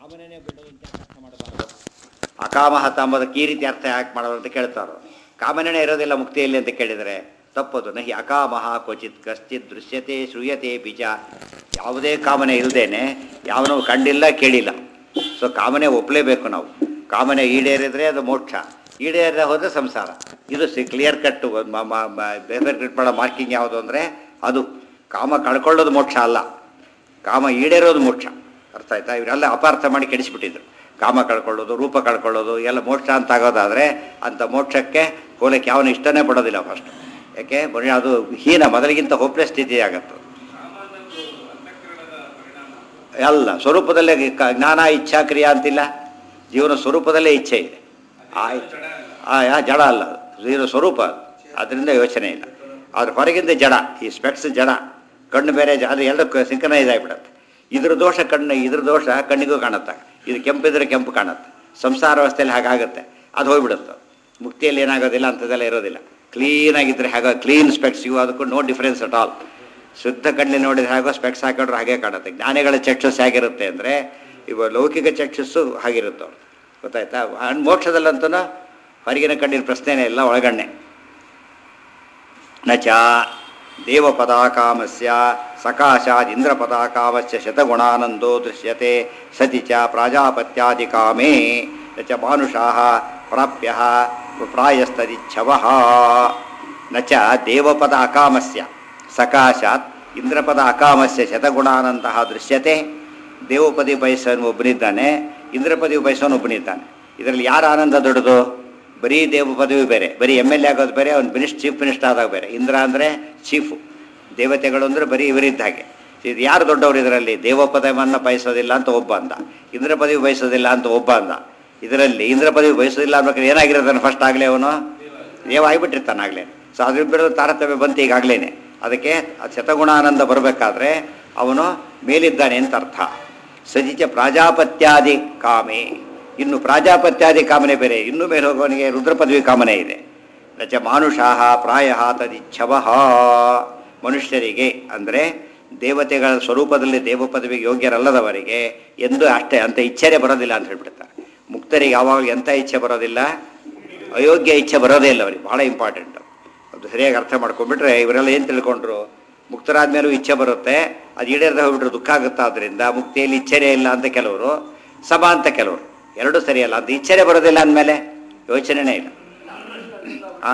ಕಾಮನೆನೇ ಬಿಡೋದು ಅಂತ ಯಾಕೆ ಅರ್ಥ ಮಾಡಬಾರ್ದು ಅಕಾಮಹತ ಅಂಬೋದಕ್ಕೆ ಈ ರೀತಿ ಅರ್ಥ ಯಾಕೆ ಮಾಡೋದು ಅಂತ ಕೇಳ್ತಾರೋ ಕಾಮನೆನೇ ಇರೋದಿಲ್ಲ ಮುಕ್ತಿಯಲ್ಲಿ ಅಂತ ಕೇಳಿದರೆ ತಪ್ಪದು ನಹಿ ಅಕಾಮಹ ಕ್ವಚಿತ್ ಕಶ್ಚಿತ್ ದೃಶ್ಯತೆ ಶ್ರೂಯತೆ ಬೀಜ ಯಾವುದೇ ಕಾಮನೆ ಇಲ್ಲದೇನೆ ಯಾವನೂ ಕಂಡಿಲ್ಲ ಕೇಳಿಲ್ಲ ಸೊ ಕಾಮನೆ ಒಪ್ಪಲೇಬೇಕು ನಾವು ಕಾಮನೆ ಈಡೇರಿದ್ರೆ ಅದು ಮೋಕ್ಷ ಈಡೇರದೆ ಹೋದರೆ ಸಂಸಾರ ಇದು ಸಿ ಕ್ಲಿಯರ್ ಕಟ್ ಬೇರೆ ಕಟ್ ಮಾಡೋ ಮಾರ್ಕಿಂಗ್ ಯಾವುದು ಅಂದರೆ ಅದು ಕಾಮ ಕಳ್ಕೊಳ್ಳೋದು ಮೋಕ್ಷ ಅಲ್ಲ ಕಾಮ ಈಡೇರೋದು ಮೋಕ್ಷ ಅರ್ಥ ಆಯ್ತಾ ಇವರೆಲ್ಲ ಅಪಾರ್ಥ ಮಾಡಿ ಕೆಡಿಸಿಬಿಟ್ಟಿದ್ರು ಕಾಮ ಕಳ್ಕೊಳ್ಳೋದು ರೂಪ ಕಳ್ಕೊಳ್ಳೋದು ಎಲ್ಲ ಮೋಕ್ಷ ಅಂತ ಆಗೋದಾದರೆ ಅಂಥ ಮೋಕ್ಷಕ್ಕೆ ಹೋಲಕ್ಕೆ ಯಾವನು ಇಷ್ಟನೇ ಪಡೋದಿಲ್ಲ ಫಸ್ಟ್ ಯಾಕೆ ಬರೀ ಅದು ಹೀನ ಮೊದಲಿಗಿಂತ ಹೋಪ್ಲೆಸ್ ಸ್ಥಿತಿ ಆಗತ್ತೆ ಅಲ್ಲ ಸ್ವರೂಪದಲ್ಲೇ ಕ- ಜ್ಞಾನ ಇಚ್ಛಾ ಕ್ರಿಯಾ ಅಂತಿಲ್ಲ ಜೀವನ ಸ್ವರೂಪದಲ್ಲೇ ಇಚ್ಛೆ ಇದೆ ಆ ಆ ಯಾ ಜಡ ಅಲ್ಲ ಅದು ಜೀವನ ಸ್ವರೂಪ ಅದು ಅದರಿಂದ ಯೋಚನೆ ಇಲ್ಲ ಆದ್ರೆ ಹೊರಗಿಂದ ಜಡ ಈ ಸ್ಪೆಕ್ಸ್ ಜಡ ಕಣ್ಣು ಬೇರೆ ಜ ಅದು ಎರಡು ಸಿಂಕನೈಸ್ ಆಗಿಬಿಡತ್ತೆ ಇದ್ರ ದೋಷ ಕಣ್ಣು ಇದ್ರ ದೋಷ ಕಣ್ಣಿಗೂ ಕಾಣುತ್ತೆ ಇದು ಕೆಂಪಿದ್ರೆ ಕೆಂಪು ಕಾಣುತ್ತೆ ಸಂಸಾರ ವ್ಯವಸ್ಥೆಯಲ್ಲಿ ಹಾಗಾಗುತ್ತೆ ಅದು ಹೋಗ್ಬಿಡುತ್ತೆ ಮುಕ್ತಿಯಲ್ಲಿ ಏನಾಗೋದಿಲ್ಲ ಅಂಥದ್ದೆಲ್ಲ ಇರೋದಿಲ್ಲ ಕ್ಲೀನಾಗಿದ್ದರೆ ಹಾಗೆ ಕ್ಲೀನ್ ಸ್ಪೆಕ್ಸ್ ಇವು ಅದಕ್ಕೂ ನೋ ಡಿಫ್ರೆನ್ಸ್ ಅಟ್ ಆಲ್ ಶುದ್ಧ ಕಣ್ಣಲ್ಲಿ ನೋಡಿದ್ರೆ ಹಾಗೋ ಸ್ಪೆಕ್ಸ್ ಹಾಕೊಂಡ್ರೆ ಹಾಗೆ ಕಾಣುತ್ತೆ ಜ್ಞಾನಿಗಳ ಚಕ್ಷುಸ್ ಹೇಗಿರುತ್ತೆ ಅಂದರೆ ಇವ ಲೌಕಿಕ ಚಕ್ಷುಸ್ಸು ಹಾಗಿರುತ್ತೆ ಅವ್ರು ಗೊತ್ತಾಯ್ತಾ ಅಂಡ್ ಮೋಕ್ಷದಲ್ಲಂತೂ ಹೊರಗಿನ ಕಣ್ಣಿನ ಪ್ರಶ್ನೆನೇ ಇಲ್ಲ ಒಳಗಣ್ಣೆ ನ ಚ ದೇವಪದಾಕಾಮಸ್ಯ ಸಕಾಶಾದ್ ಇಂದ್ರಪದಾಕಾಮಸ್ಯ ಶತಗುಣಾನಂದೋ ದೃಶ್ಯತೆ ಸತಿ ಚ ಪ್ರಾಜಾಪತ್ಯಾದಿಕಾಮೇ ನ ಚ ಮಾನುಷಾಃ ಪ್ರಾಪ್ಯ ಪ್ರಾಯಸ್ತದಿಚ್ಛವಃ ನ ಚ ದೇವಪದ ಅಕಾಮಸ್ಯ ಸಕಾಶಾತ್ ಇಂದ್ರಪದ ಅಕಾಮಸ್ಯ ಶತಗುಣಾನಂತಹ ದೃಶ್ಯತೆ ದೇವಪದಿ ಬಯಸೋನು ಒಬ್ಬನಿದ್ದಾನೆ ಇಂದ್ರಪದಿ ಬಯಸೋನು ಒಬ್ಬನಿದ್ದಾನೆ ಇದರಲ್ಲಿ ಯಾರ ಆನಂದ ದೊಡ್ಡದು ಬರೀ ದೇವ ಪದವಿ ಬೇರೆ ಬರೀ ಎಮ್ ಎಲ್ ಎ ಆಗೋದು ಬೇರೆ ಅವ್ನು ಮಿನಿಸ್ ಚೀಫ್ ಮಿನಿಸ್ಟರ್ ಆದಾಗ ಬೇರೆ ಇಂದ್ರ ಅಂದರೆ ಚೀಫು ದೇವತೆಗಳು ಅಂದರೆ ಬರೀ ಇವರಿದ್ದ ಹಾಗೆ ಇದು ಯಾರು ದೊಡ್ಡವರು ಇದರಲ್ಲಿ ದೇವ ಪದವನ್ನು ಬಯಸೋದಿಲ್ಲ ಅಂತ ಒಬ್ಬ ಅಂದ ಇಂದ್ರ ಪದವಿ ಬಯಸೋದಿಲ್ಲ ಅಂತ ಒಬ್ಬ ಅಂದ ಇದರಲ್ಲಿ ಇಂದ್ರ ಪದವಿ ಬಯಸೋದಿಲ್ಲ ಅನ್ಬೇಕಾದ್ರೆ ಏನಾಗಿರೋದನ್ನು ಫಸ್ಟ್ ಆಗಲೇ ಅವನು ದೇವ ಆಗಿಬಿಟ್ಟಿರ್ತಾನೆ ಆಗಲೇ ಸೊ ಅದ್ರ ಬಿಡೋದು ತಾರತಮ್ಯ ಬಂತು ಈಗಾಗಲೇ ಅದಕ್ಕೆ ಆ ಶತಗುಣಾನಂದ ಬರಬೇಕಾದ್ರೆ ಅವನು ಮೇಲಿದ್ದಾನೆ ಅಂತ ಅರ್ಥ ಸಜಿಚ ಪ್ರಾಜಾಪತ್ಯಾದಿ ಕಾಮೆ ಇನ್ನು ಪ್ರಾಜಾಪತ್ಯಾದಿ ಕಾಮನೆ ಬೇರೆ ಇನ್ನೂ ಮೇಲೆ ಹೋಗೋವನಿಗೆ ರುದ್ರ ಪದವಿ ಕಾಮನೆ ಇದೆ ನಚ ಮಾನುಷಾಹ ಪ್ರಾಯ ತದಿಚ್ಛವಃ ಮನುಷ್ಯರಿಗೆ ಅಂದರೆ ದೇವತೆಗಳ ಸ್ವರೂಪದಲ್ಲಿ ದೇವ ಪದವಿಗೆ ಯೋಗ್ಯರಲ್ಲದವರಿಗೆ ಎಂದು ಅಷ್ಟೇ ಅಂತ ಇಚ್ಛೆನೇ ಬರೋದಿಲ್ಲ ಅಂತ ಹೇಳ್ಬಿಡ್ತಾರೆ ಮುಕ್ತರಿಗೆ ಯಾವಾಗ ಎಂಥ ಇಚ್ಛೆ ಬರೋದಿಲ್ಲ ಅಯೋಗ್ಯ ಇಚ್ಛೆ ಬರೋದೇ ಇಲ್ಲ ಅವರಿಗೆ ಭಾಳ ಇಂಪಾರ್ಟೆಂಟ್ ಅದು ಸರಿಯಾಗಿ ಅರ್ಥ ಮಾಡ್ಕೊಂಡ್ಬಿಟ್ರೆ ಇವರೆಲ್ಲ ಏನು ತಿಳ್ಕೊಂಡ್ರು ಮುಕ್ತರಾದ್ಮೇಲೂ ಇಚ್ಛೆ ಬರುತ್ತೆ ಅದು ಈಡೇರದೆ ಹೋಗ್ಬಿಟ್ರೆ ದುಃಖ ಆಗುತ್ತೆ ಆದ್ದರಿಂದ ಮುಕ್ತಿಯಲ್ಲಿ ಇಚ್ಛೆನೇ ಇಲ್ಲ ಅಂತ ಕೆಲವರು ಸಮ ಅಂತ ಕೆಲವರು ಎರಡೂ ಸರಿಯಲ್ಲ ಅದು ಇಚ್ಛೆನೇ ಬರೋದಿಲ್ಲ ಅಂದಮೇಲೆ ಯೋಚನೆನೇ ಇಲ್ಲ ಆ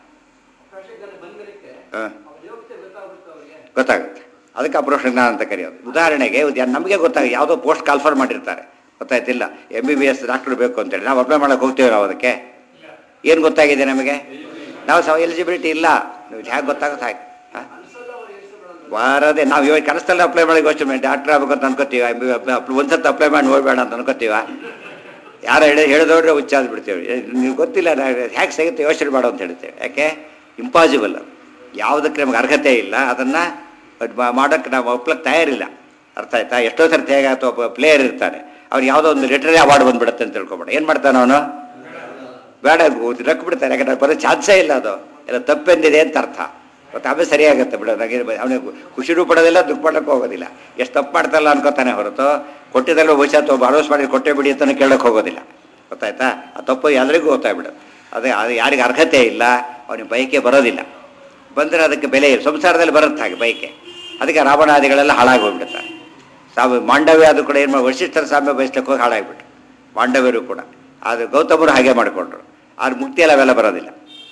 ಆ. ಗೊತ್ತಾಗುತ್ತೆ ಅದಕ್ಕೆ ಅಪ್ರೋಷ ಜ್ಞಾನ ಅಂತ ಕರೆಯೋದು ಉದಾಹರಣೆಗೆ ಉದ್ಯ- ನಮಗೆ ಗೊತ್ತಾಗ ಯಾವುದೋ ಪೋಸ್ಟ್ ಕಾಲ್ಫರ್ ಮಾಡಿರ್ತಾರೆ ಗೊತ್ತಾಯ್ತಿಲ್ಲ M B B S doctor ಬೇಕು ಅಂತೇಳಿ ನಾವು ಅಪ್ಲೈ ಮಾಡಕ್ಕೆ ಹೋಗ್ತೀವಿ ನಾವು ಅದಕ್ಕೆ ಏನು ಗೊತ್ತಾಗಿದೆ ನಮಗೆ ನಾವು ಸಹ ಎಲಿಜಿಬಿಲಿಟಿ ಇಲ್ಲ ನೀವು ಹೇಗೆ ಗೊತ್ತಾಗುತ್ತೆ ಹಾಗೆ ಹಾಂ ಬಾರದೆ ನಾವು ಇವಾಗ ಕನಸಲ್ಲಿ ಅಪ್ಲೈ ಮಾಡಿ ಯೋಚನೆ ಮಾಡಿ ಡಾಕ್ಟರ್ ಆಗ್ಬೇಕು ಅಂತ ಅನ್ಕೋತೀವಿ ಒಂದ್ಸತಿ ಅಪ್ಲೈ ಮಾಡಿ ನೋಡ್ಬೇಡ ಅಂತ ಅನ್ಕೋತೀವ ಯಾರು ಹೇಳಿ ಹೇಳಿದವ್ರೆ ಹುಚ್ಚಾದ್ ಬಿಡ್ತೇವೆ ನೀವು ಗೊತ್ತಿಲ್ಲ ಹೇಗೆ ಸಿಗುತ್ತೆ ಯೋಚನೆ ಮಾಡೋ ಅಂತ ಹೇಳ್ತೇವೆ ಯಾಕೆ ಇಂಪಾಸಿಬಲ್ ಯಾವುದಕ್ಕೆ ನಮ್ಗೆ ಅರ್ಹತೆ ಇಲ್ಲ ಅದನ್ನು ಮಾಡೋಕ್ಕೆ ನಾವು ಒಪ್ಲಕ್ಕೆ ತಯಾರಿಲ್ಲ ಅರ್ಥ ಆಯ್ತಾ ಎಷ್ಟೋ ಸರ್ತಿ ಹೇಗಾಯ್ತು ಒಬ್ಬ ಪ್ಲೇಯರ್ ಇರ್ತಾನೆ ಅವ್ನು ಯಾವುದೋ ಒಂದು ಲಿಟ್ರರಿ ಅವಾರ್ಡ್ ಬಂದ್ಬಿಡುತ್ತೆ ಅಂತ ತಿಳ್ಕೊಬೇಡ ಏನು ಮಾಡ್ತಾನೆ ಅವನು ಬೇಡ ರೊಕ್ಕ ಬಿಡ್ತಾರೆ ಯಾಕಂದ್ರೆ ಬರೋ ಚಾನ್ಸೇ ಇಲ್ಲ ಅದು ಎಲ್ಲ ತಪ್ಪೆಂದಿದೆ ಅಂತ ಅರ್ಥ ಮತ್ತು ಆಮೇಲೆ ಸರಿಯಾಗುತ್ತೆ ಬಿಡೋದು ಹಾಗೆ ಅವನಿಗೆ ಖುಷಿನೂ ಪಡೋದಿಲ್ಲ ದುಃಖ ಪಡೋಕ್ಕೆ ಹೋಗೋದಿಲ್ಲ ಎಷ್ಟು ತಪ್ಪು ಮಾಡ್ತಾರಲ್ಲ ಅನ್ಕೋತಾನೆ ಹೊರತು ಕೊಟ್ಟಿದ್ದಲ್ಲ ಭವಿಷ್ಯತ್ ಒಬ್ಬ ಅಡೋಸ್ ಮಾಡಿ ಕೊಟ್ಟೆ ಬಿಡಿ ಅಂತ ಕೇಳೋಕೆ ಹೋಗೋದಿಲ್ಲ ಗೊತ್ತಾಯ್ತಾ ಆ ತಪ್ಪು ಎಲ್ಲರಿಗೂ ಗೊತ್ತಾಗ್ಬಿಡೋದು ಅದೇ ಅದು ಯಾರಿಗೆ ಅರ್ಹತೆ ಇಲ್ಲ ಅವನಿಗೆ ಬೈಕೆ ಬರೋದಿಲ್ಲ ಬಂದರೆ ಅದಕ್ಕೆ ಬೆಲೆ ಇಲ್ಲ ಸಂಸಾರದಲ್ಲಿ ಬರುತ್ತೆ ಹಾಗೆ ಬೈಕೆ ಅದಕ್ಕೆ ರಾವಣಾದಿಗಳೆಲ್ಲ ಹಾಳಾಗಿ ಹೋಗ್ಬಿಡ್ತಾರೆ ಸಾವು ಮಾಂಡವ್ಯ ಅದು ಕೂಡ ಏನು ಮಾಡಿ ವಶಿಷ್ಠರ ಸಾಮ್ಯ ಬಯಸ್ಲಿಕ್ಕೆ ಹೋಗಿ ಹಾಳಾಗ್ಬಿಟ್ಟು ಮಾಂಡವ್ಯರು ಕೂಡ ಆದರೆ ಗೌತಮರು ಹಾಗೆ ಮಾಡಿಕೊಂಡ್ರು ಆದ್ರೆ ಮುಕ್ತಿಯಲ್ಲಿ ಅವೆಲ್ಲ ಬರೋದಿಲ್ಲ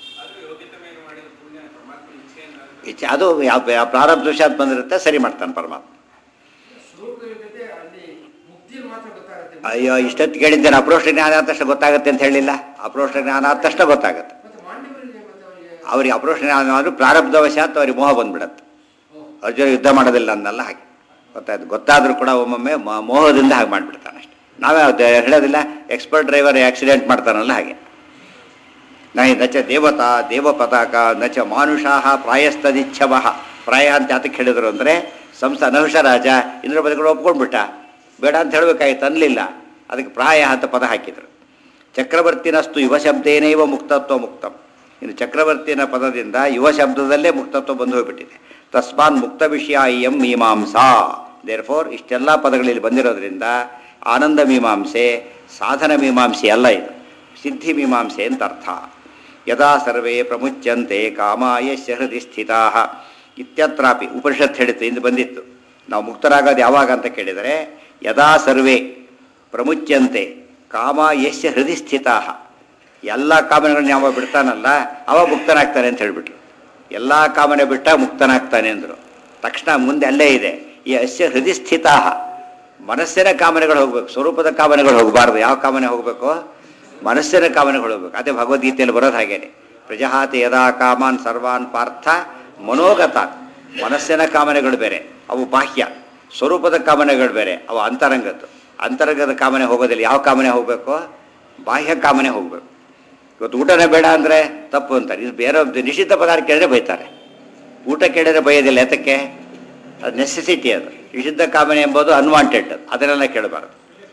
ಇಚ್ಛೆ ಅದು ಯಾವ ಯಾವ ಪ್ರಾರಬ್ಧ ದುಷಾತ್ ಬಂದಿರುತ್ತೆ ಸರಿ ಮಾಡ್ತಾನೆ ಪರಮಾತ್ಮ ಸ್ವರೂಪವಿಲ್ಲದೆ ಅಲ್ಲಿ ಮುಕ್ತಿಯಲ್ಲಿ ಮಾತ್ರ ಗೊತ್ತಾಗುತ್ತೆ ಅಯ್ಯೋ ಇಷ್ಟೊತ್ತು ಕೇಳಿದ್ದೇನೆ ಅಪ್ರೋಷ್ಟ ಜ್ಞಾನ ಆದ ತಕ್ಷಣ ಗೊತ್ತಾಗುತ್ತೆ ಅಂತ ಹೇಳಿಲ್ಲ ಅಪ್ರೋಷ್ಟ ಜ್ಞಾನ ಆದ ತಕ್ಷಣ ಗೊತ್ತಾಗುತ್ತೆ ಮತ್ತೆ ಮಾಂಡವರಿಗೆ ಮತ್ತೆ ಅವರಿಗೆ ಅವ್ರಿಗೆ ಅಪ್ರೋಷ್ಟ ಜ್ಞಾನ ಆದರೂ ಪ್ರಾರಬ್ಧವಶಾತ್ ಅವ್ರಿಗೆ ಮೋಹ ಬಂದ್ಬಿಡತ್ತೆ ಅರ್ಜುನ ಯುದ್ಧ ಮಾಡೋದಿಲ್ಲ ಅನ್ನಲ್ಲ ಹಾಗೆ ಗೊತ್ತಾಯ್ತು ಗೊತ್ತಾದರೂ ಕೂಡ ಒಮ್ಮೊಮ್ಮೆ ಮ- ಮೋಹದಿಂದ ಹಾಗೆ ಮಾಡಿಬಿಡ್ತಾನೆ ಅಷ್ಟೆ ನಾವೇ ಅದು ಹೇಳೋದಿಲ್ಲ ಎಕ್ಸ್ಪರ್ಟ್ ಡ್ರೈವರ್ ಆಕ್ಸಿಡೆಂಟ್ ಮಾಡ್ತಾನಲ್ಲ ಹಾಗೆ ನೈ ನಚ ದೇವತಾ ದೇವಪತಾಕ ನಚ ಮಾನುಷಾಹ ಪ್ರಾಯಸ್ತದಿಚ್ಛವಃ ಪ್ರಾಯ ಅಂತ ಯಾತಕ್ಕೆ ಹೇಳಿದ್ರು ಅಂದರೆ ಸಂಸ್ಥೆ ಅನಹುಷ ರಾಜ ಇಂದ್ರ ಪದಗಳು ಒಪ್ಕೊಂಡ್ಬಿಟ್ಟ ಬೇಡ ಅಂತ ಹೇಳಬೇಕಾಗಿತ್ತು ಅನ್ಲಿಲ್ಲ ಅದಕ್ಕೆ ಪ್ರಾಯ ಅಂತ ಪದ ಹಾಕಿದರು ಚಕ್ರವರ್ತಿನಸ್ತು ಯುವ ಶಬ್ದೇನೈವ ಮುಕ್ತತ್ವ ಮುಕ್ತಂ ಇನ್ನು ಚಕ್ರವರ್ತಿನ ಪದದಿಂದ ಯುವ ಶಬ್ದದಲ್ಲೇ ಮುಕ್ತತ್ವ ಬಂದು ಹೋಗ್ಬಿಟ್ಟಿದೆ ತಸ್ಮಾನ್ ಮುಕ್ತ ವಿಷಯ ಇಯಂ ಮೀಮಾಂಸಾ ದೇರ್ ಫೋರ್ ಇಷ್ಟೆಲ್ಲ ಪದಗಳಲ್ಲಿ ಬಂದಿರೋದ್ರಿಂದ ಆನಂದ ಮೀಮಾಂಸೆ ಸಾಧನ ಮೀಮಾಂಸೆ ಅಲ್ಲ ಇದು ಸಿದ್ಧಿ ಮೀಮಾಂಸೆ ಅಂತ ಅರ್ಥ ಯದಾ ಸರ್ವೇ ಪ್ರಮುಚ್ಯಂತೆ ಕಾಮಾಯಶ್ಯ ಹೃದಯ ಸ್ಥಿತಾ ಇತ್ಯತ್ರಾಪಿ ಉಪನಿಷತ್ ಹೇಳಿತ್ತು ಇಂದು ಬಂದಿತ್ತು ನಾವು ಮುಕ್ತರಾಗೋದು ಯಾವಾಗ ಅಂತ ಕೇಳಿದರೆ ಯದಾ ಸರ್ವೇ ಪ್ರಮುಚ್ಯಂತೆ ಕಾಮ ಯಶ್ಯ ಹೃದಯ ಸ್ಥಿತಾ ಎಲ್ಲ ಕಾಮನೆಗಳನ್ನ ಯಾವ ಬಿಡ್ತಾನಲ್ಲ ಅವ ಮುಕ್ತನಾಗ್ತಾನೆ ಅಂತ ಹೇಳಿಬಿಟ್ರು ಎಲ್ಲ ಕಾಮನೆ ಬಿಟ್ಟ ಮುಕ್ತನಾಗ್ತಾನೆ ಅಂದರು ತಕ್ಷಣ ಮುಂದೆ ಅಲ್ಲೇ ಇದೆ ಈ ಅಸ್ಯ ಹೃದಯ ಸ್ಥಿತಾ ಮನಸ್ಸಿನ ಕಾಮನೆಗಳು ಹೋಗ್ಬೇಕು ಸ್ವರೂಪದ ಕಾಮನೆಗಳು ಹೋಗಬಾರ್ದು ಯಾವ ಕಾಮನೆ ಹೋಗಬೇಕು ಮನಸ್ಸಿನ ಕಾಮನೆಗಳು ಹೋಗ್ಬೇಕು ಅದೇ ಭಗವದ್ಗೀತೆಯಲ್ಲಿ ಬರೋದು ಹಾಗೇನೆ ಪ್ರಜಹಾತಿ ಯದಾ ಕಾಮಾನ್ ಸರ್ವಾನ್ ಪಾರ್ಥ ಮನೋಗತಾನ್ ಮನಸ್ಸಿನ ಕಾಮನೆಗಳು ಬೇರೆ ಅವು ಬಾಹ್ಯ ಸ್ವರೂಪದ ಕಾಮನೆಗಳು ಬೇರೆ ಅವು ಅಂತರಂಗದ್ದು ಅಂತರಂಗದ ಕಾಮನೆ ಹೋಗೋದಿಲ್ಲ ಯಾವ ಕಾಮನೆ ಹೋಗಬೇಕು ಬಾಹ್ಯ ಕಾಮನೆ ಹೋಗಬೇಕು ಇವತ್ತು ಊಟನೇ ಬೇಡ ಅಂದರೆ ತಪ್ಪು ಅಂತಾರೆ ಇದು ಬೇರೆ ಒಂದು ನಿಷಿದ್ಧ ಪದಾರ್ಥ ಕೇಳಿದ್ರೆ ಬೈತಾರೆ ಊಟ ಕೇಳಿದ್ರೆ ಬೈಯೋದಿಲ್ಲ ಯಾತಕ್ಕೆ ಅದು ನೆಸೆಸಿಟಿ ಅದು ನಿಷಿದ್ಧ ಕಾಮನೆ ಎಂಬುದು ಅನ್ವಾಂಟೆಡ್ ಅದನ್ನೆಲ್ಲ ಕೇಳಬಾರದು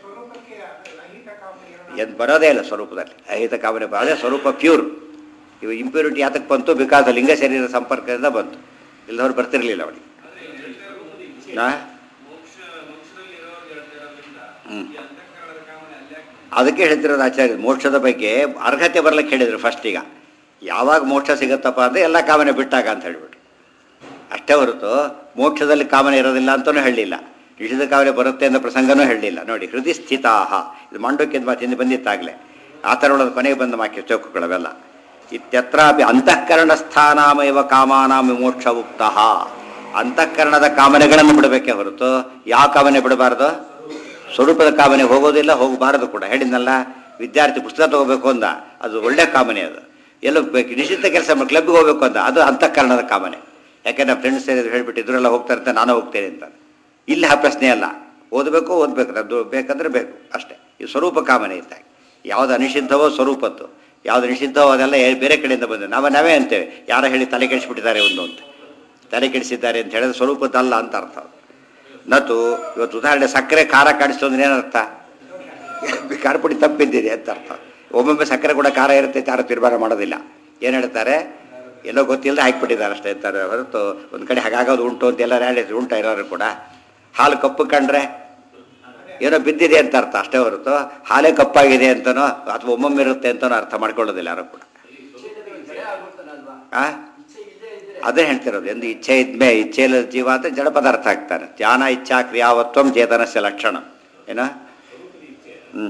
ಎದ್ದು ಬರೋದೇ ಇಲ್ಲ ಸ್ವರೂಪದಲ್ಲಿ ಅಹಿತ ಕಾಮನೆ ಬರೋದೇ ಸ್ವರೂಪ ಪ್ಯೂರ್ ಇವು ಇಂಪ್ಯೂರಿಟಿ ಯಾತಕ್ಕೆ ಬಂತು ಬಿಕಾಸ್ ಲಿಂಗ ಶರೀರ ಸಂಪರ್ಕದಿಂದ ಬಂತು ಇಲ್ಲದವ್ರು ಬರ್ತಿರ್ಲಿಲ್ಲ ಅವಳಿಗೆ ನಾ ಹ್ಮ್. ಅದಕ್ಕೆ ಹೇಳ್ತಿರೋದು ಆಚಾರ್ಯ ಮೋಕ್ಷದ ಬಗ್ಗೆ ಅರ್ಹತೆ ಬರ್ಲಿಕ್ಕೆ ಹೇಳಿದ್ರು ಫಸ್ಟ್ ಈಗ ಯಾವಾಗ ಮೋಕ್ಷ ಸಿಗುತ್ತಪ್ಪ ಅಂದರೆ ಎಲ್ಲ ಕಾಮನೆ ಬಿಟ್ಟಾಗ ಅಂತ ಹೇಳ್ಬಿಟ್ರು ಅಷ್ಟೇ ಹೊರತು ಮೋಕ್ಷದಲ್ಲಿ ಕಾಮನೆ ಇರೋದಿಲ್ಲ ಅಂತಲೂ ಹೇಳಲಿಲ್ಲ ನಿಷಿದ್ಧ ಕಾಮನೆ ಬರುತ್ತೆ ಅನ್ನೋ ಪ್ರಸಂಗನೂ ಹೇಳಲಿಲ್ಲ ನೋಡಿ ಹೃದಯ ಸ್ಥಿತಾಹ ಇದು ಮಂಡೋಕ್ಯದ ಮಾತು ಹಿಂದೆ ಬಂದಿತ್ತಾಗಲೇ ಆ ಥರ ಒಳಗೆ ಕೊನೆಗೆ ಬಂದ ವಾಕ್ಯ ಚೌಕುಗಳವೆಲ್ಲ ಇತ್ಯತ್ರಾಪಿ ಅಂತಃಕರಣ ಸ್ಥಾನಾಮಯವ ಕಾಮಾನಾಮ ಮೋಕ್ಷ ಉಕ್ತಃ ಅಂತಃಕರಣದ ಕಾಮನೆಗಳನ್ನು ಬಿಡಬೇಕೇ ಹೊರತು ಯಾವ ಕಾಮನೆ ಬಿಡಬಾರ್ದು ಸ್ವರೂಪದ ಕಾಮನೆ ಹೋಗೋದಿಲ್ಲ ಹೋಗಬಾರದು ಕೂಡ ಹೇಳಿದ್ನಲ್ಲ ವಿದ್ಯಾರ್ಥಿ ಪುಸ್ತಕ ತಗೋಬೇಕು ಅಂದ ಅದು ಒಳ್ಳೆ ಕಾಮನೆ ಅದು ಎಲ್ಲೋ ಬೇಕು ನಿಶ್ಚಿತ ಕೆಲಸ ಕ್ಲಬ್ಗೆ ಹೋಗ್ಬೇಕು ಅಂದ ಅದು ಅಂತಃಕರಣದ ಕಾಮನೆ ಯಾಕೆಂದ್ರೆ ಫ್ರೆಂಡ್ಸ್ ಹೇಳ್ಬಿಟ್ಟಿದ್ರೆಲ್ಲ ಹೋಗ್ತಾ ಇರ್ತಾರೆ ನಾನು ಹೋಗ್ತೇನೆ ಅಂತ ಇಲ್ಲಿ ಆ ಪ್ರಶ್ನೆ ಅಲ್ಲ ಓದಬೇಕು ಓದಬೇಕು ಅದು ಬೇಕಂದ್ರೆ ಬೇಕು ಅಷ್ಟೇ ಈ ಸ್ವರೂಪ ಕಾಮನೆ ಇದ್ದಾಗ ಯಾವುದು ಅನಿಷಿದ್ಧವೋ ಸ್ವರೂಪದ್ದು ಯಾವುದು ನಿಷಿದ್ಧವೋ ಅದೆಲ್ಲ ಏ- ಬೇರೆ ಕಡೆಯಿಂದ ಬಂದ ನಾವು ನಾವೇ ಅಂತೇವೆ ಯಾರೋ ಹೇಳಿ ತಲೆ ಕೆಡಿಸ್ಬಿಟ್ಟಿದ್ದಾರೆ ಒಂದು ಅಂತ ತಲೆ ಕೆಡಿಸಿದ್ದಾರೆ ಅಂತ ಹೇಳಿದ್ರೆ ಸ್ವರೂಪದ್ದಲ್ಲ ಅಂತ ಅರ್ಥ ಅದು. ನತು ಇವತ್ತು ಉದಾಹರಣೆ ಸಕ್ಕರೆ ಖಾರ ಕಾಡಿಸ್ತು ಅಂದ್ರೆ ಏನರ್ಥ ಖಾರ ಪುಡಿ ತಪ್ಪಿದ್ದಿದೆ ಅಂತ ಅರ್ಥ ಒಮ್ಮೊಮ್ಮೆ ಸಕ್ಕರೆ ಕೂಡ ಖಾರ ಇರುತ್ತೆ ಯಾರು ತೀರ್ಮಾನ ಮಾಡೋದಿಲ್ಲ ಏನು ಹೇಳ್ತಾರೆ ಎಲ್ಲೋ ಗೊತ್ತಿಲ್ಲದೆ ಹಾಕ್ಬಿಟ್ಟಿದ್ದಾರೆ ಅಷ್ಟೇ ಅಂತಾರೆ ಹೊರತು ಒಂದು ಕಡೆ ಹಾಗಾಗೋದು ಉಂಟು ಅಂತ ಎಲ್ಲ ಹೇಳಿ ಉಂಟ ಎಲ್ಲರೂ ಕೂಡ ಹಾಲು ಕಪ್ಪು ಕಂಡ್ರೆ ಏನೋ ಬಿದ್ದಿದೆ ಅಂತ ಅರ್ಥ ಅಷ್ಟೇ ಹೊರತು ಹಾಲೇ ಕಪ್ಪಾಗಿದೆ ಅಂತನೋ ಅಥವಾ ಒಮ್ಮೊಮ್ಮೆ ಇರುತ್ತೆ ಅಂತನೋ ಅರ್ಥ ಮಾಡ್ಕೊಳ್ಳೋದಿಲ್ಲ ಯಾರು ಕೂಡ ಆ ಅದೇ ಹೇಳ್ತಿರೋದು ಎಂದು ಇಚ್ಛೆ ಇದ್ಮೇ ಇಚ್ಛೆ ಇಲ್ಲದ ಜೀವ ಅಂತ ಜಡ ಪದಾರ್ಥ ಆಗ್ತಾನೆ ಧ್ಯಾನ ಇಚ್ಛಾ ಕ್ರಿಯಾವತ್ವಂ ಚೇತನಸ್ಯ ಲಕ್ಷಣ ಏನ ಹ್ಞೂ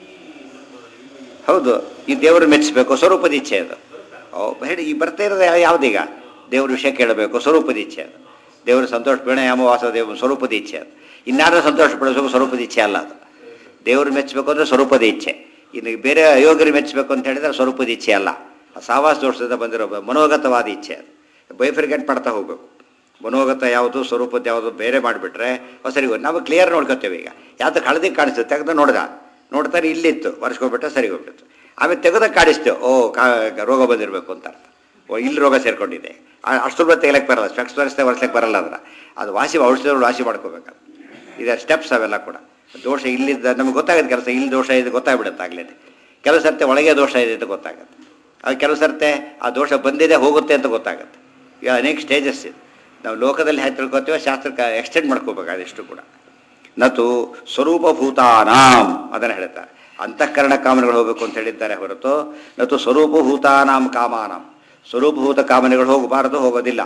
ಹೌದು ಈ ದೇವರು ಮೆಚ್ಚಿಸ್ಬೇಕು ಸ್ವರೂಪದ ಇಚ್ಛೆ ಅದು ಓ ಹೇಳಿ ಈ ಬರ್ತಾ ಇರೋದು ಯಾ- ಯಾವುದೀಗ ದೇವ್ರ ವಿಷಯ ಕೇಳಬೇಕು ಸ್ವರೂಪದ ಇಚ್ಛೆ ಅದು ದೇವರು ಸಂತೋಷ ಪೀಣ ಯಾಮವಾಸ ದೇವ ಸ್ವರೂಪದ ಇಚ್ಛೆ ಅದು ಇನ್ನಾದ್ರೂ ಸಂತೋಷ ಪಡಿಸಬೇಕು ಸ್ವರೂಪದ ಇಚ್ಛೆ ಅಲ್ಲ ಅದು ದೇವರು ಮೆಚ್ಚಬೇಕು ಅಂದರೆ ಸ್ವರೂಪದ ಇಚ್ಛೆ ಇನ್ನು ಬೇರೆ ಅಯೋಗ್ಯರು ಮೆಚ್ಚಬೇಕು ಅಂತ ಹೇಳಿದ್ರೆ ಸ್ವರೂಪದ ಇಚ್ಛೆ ಅಲ್ಲ ಆ ಸಾವಾಸ ದೋಷದಿಂದ ಬಂದಿರೋ ಬ- ಮನೋಗತವಾದ ಇಚ್ಛೆ ಅದು ಬೈಫರ್ಗೆಟ್ ಮಾಡ್ತಾ ಹೋಗ್ಬೇಕು ಮನೋಗತ ಯಾವುದು ಸ್ವರೂಪದ ಯಾವುದು ಬೇರೆ ಮಾಡಿಬಿಟ್ರೆ ಸರಿ ನಾವು ಕ್ಲಿಯರ್ ನೋಡ್ಕೊತೇವೆ ಈಗ ಯಾವ್ದು ಹಳದಿ ಕಾಣಿಸ್ತದೆ ತೆಗೆದು ನೋಡ್ದ ನೋಡ್ತಾರೆ ಇಲ್ಲಿತ್ತು ವರ್ಷಕೋಗ್ಬಿಟ್ಟು ಸರಿ ಹೋಗ್ಬಿಟ್ಟು ಆಮೇಲೆ ತೆಗೆದ ಕಾಡಿಸ್ತೇವೆ ಓ ಕಾ ರೋಗ ಬಂದಿರಬೇಕು ಅಂತ ಅರ್ಥ ಓ ಇಲ್ಲಿ ರೋಗ ಸೇರ್ಕೊಂಡಿದೆ ಆ- ಅಷ್ಟು ರೂಪಾಯಿ ತೆಗಿಲಕ್ಕೆ ಬರಲ್ಲ ಸ್ಪೆಕ್ಸ್ ತರಿಸ್ತೇ ವರ್ಷಕ್ಕೆ ಬರಲ್ಲ ಅದರ ಅದು ವಾಸಿ ಔಷಧಿಗಳು ವಾಸಿ ಮಾಡ್ಕೋಬೇಕು ಇದೆ ಸ್ಟೆಪ್ಸ್ ಅವೆಲ್ಲ ಕೂಡ ದೋಷ ಇಲ್ಲಿದ್ದ ನಮಗೆ ಗೊತ್ತಾಗುತ್ತೆ ಕೆಲಸ ಇಲ್ಲಿ ದೋಷ ಇದೆ ಗೊತ್ತಾಗ್ಬಿಡುತ್ತೆ ಆಗ್ಲೇ ಕೆಲವು ಸರ್ತೆ ಒಳಗೆ ದೋಷ ಇದೆ ಅಂತ ಗೊತ್ತಾಗುತ್ತೆ ಅದು ಕೆಲವು ಸರ್ತೆ ಆ ದೋಷ ಬಂದಿದೆ ಹೋಗುತ್ತೆ ಅಂತ ಗೊತ್ತಾಗುತ್ತೆ ಈಗ ಅನೇಕ ಸ್ಟೇಜಸ್ ಇದೆ ನಾವು ಲೋಕದಲ್ಲಿ ಹೇಗೆ ತಿಳ್ಕೊತೀವೋ ಶಾಸ್ತ್ರಕ್ಕೆ ಎಕ್ಸ್ಟೆಂಡ್ ಮಾಡ್ಕೋಬೇಕು ಅದಿಷ್ಟು ಕೂಡ ನತು ಸ್ವರೂಪಭೂತಾನಾಂ ಅದನ್ನು ಹೇಳ್ತಾರೆ ಅಂತಃಕರಣ ಕಾಮನೆಗಳು ಹೋಗಬೇಕು ಅಂತ ಹೇಳಿದ್ದಾರೆ ಹೊರತು ನತು ಸ್ವರೂಪಭೂತಾನಾಂ ಕಾಮಾನಾಂ ಸ್ವರೂಪಭೂತ ಕಾಮನೆಗಳು ಹೋಗಬಾರದು ಹೋಗೋದಿಲ್ಲ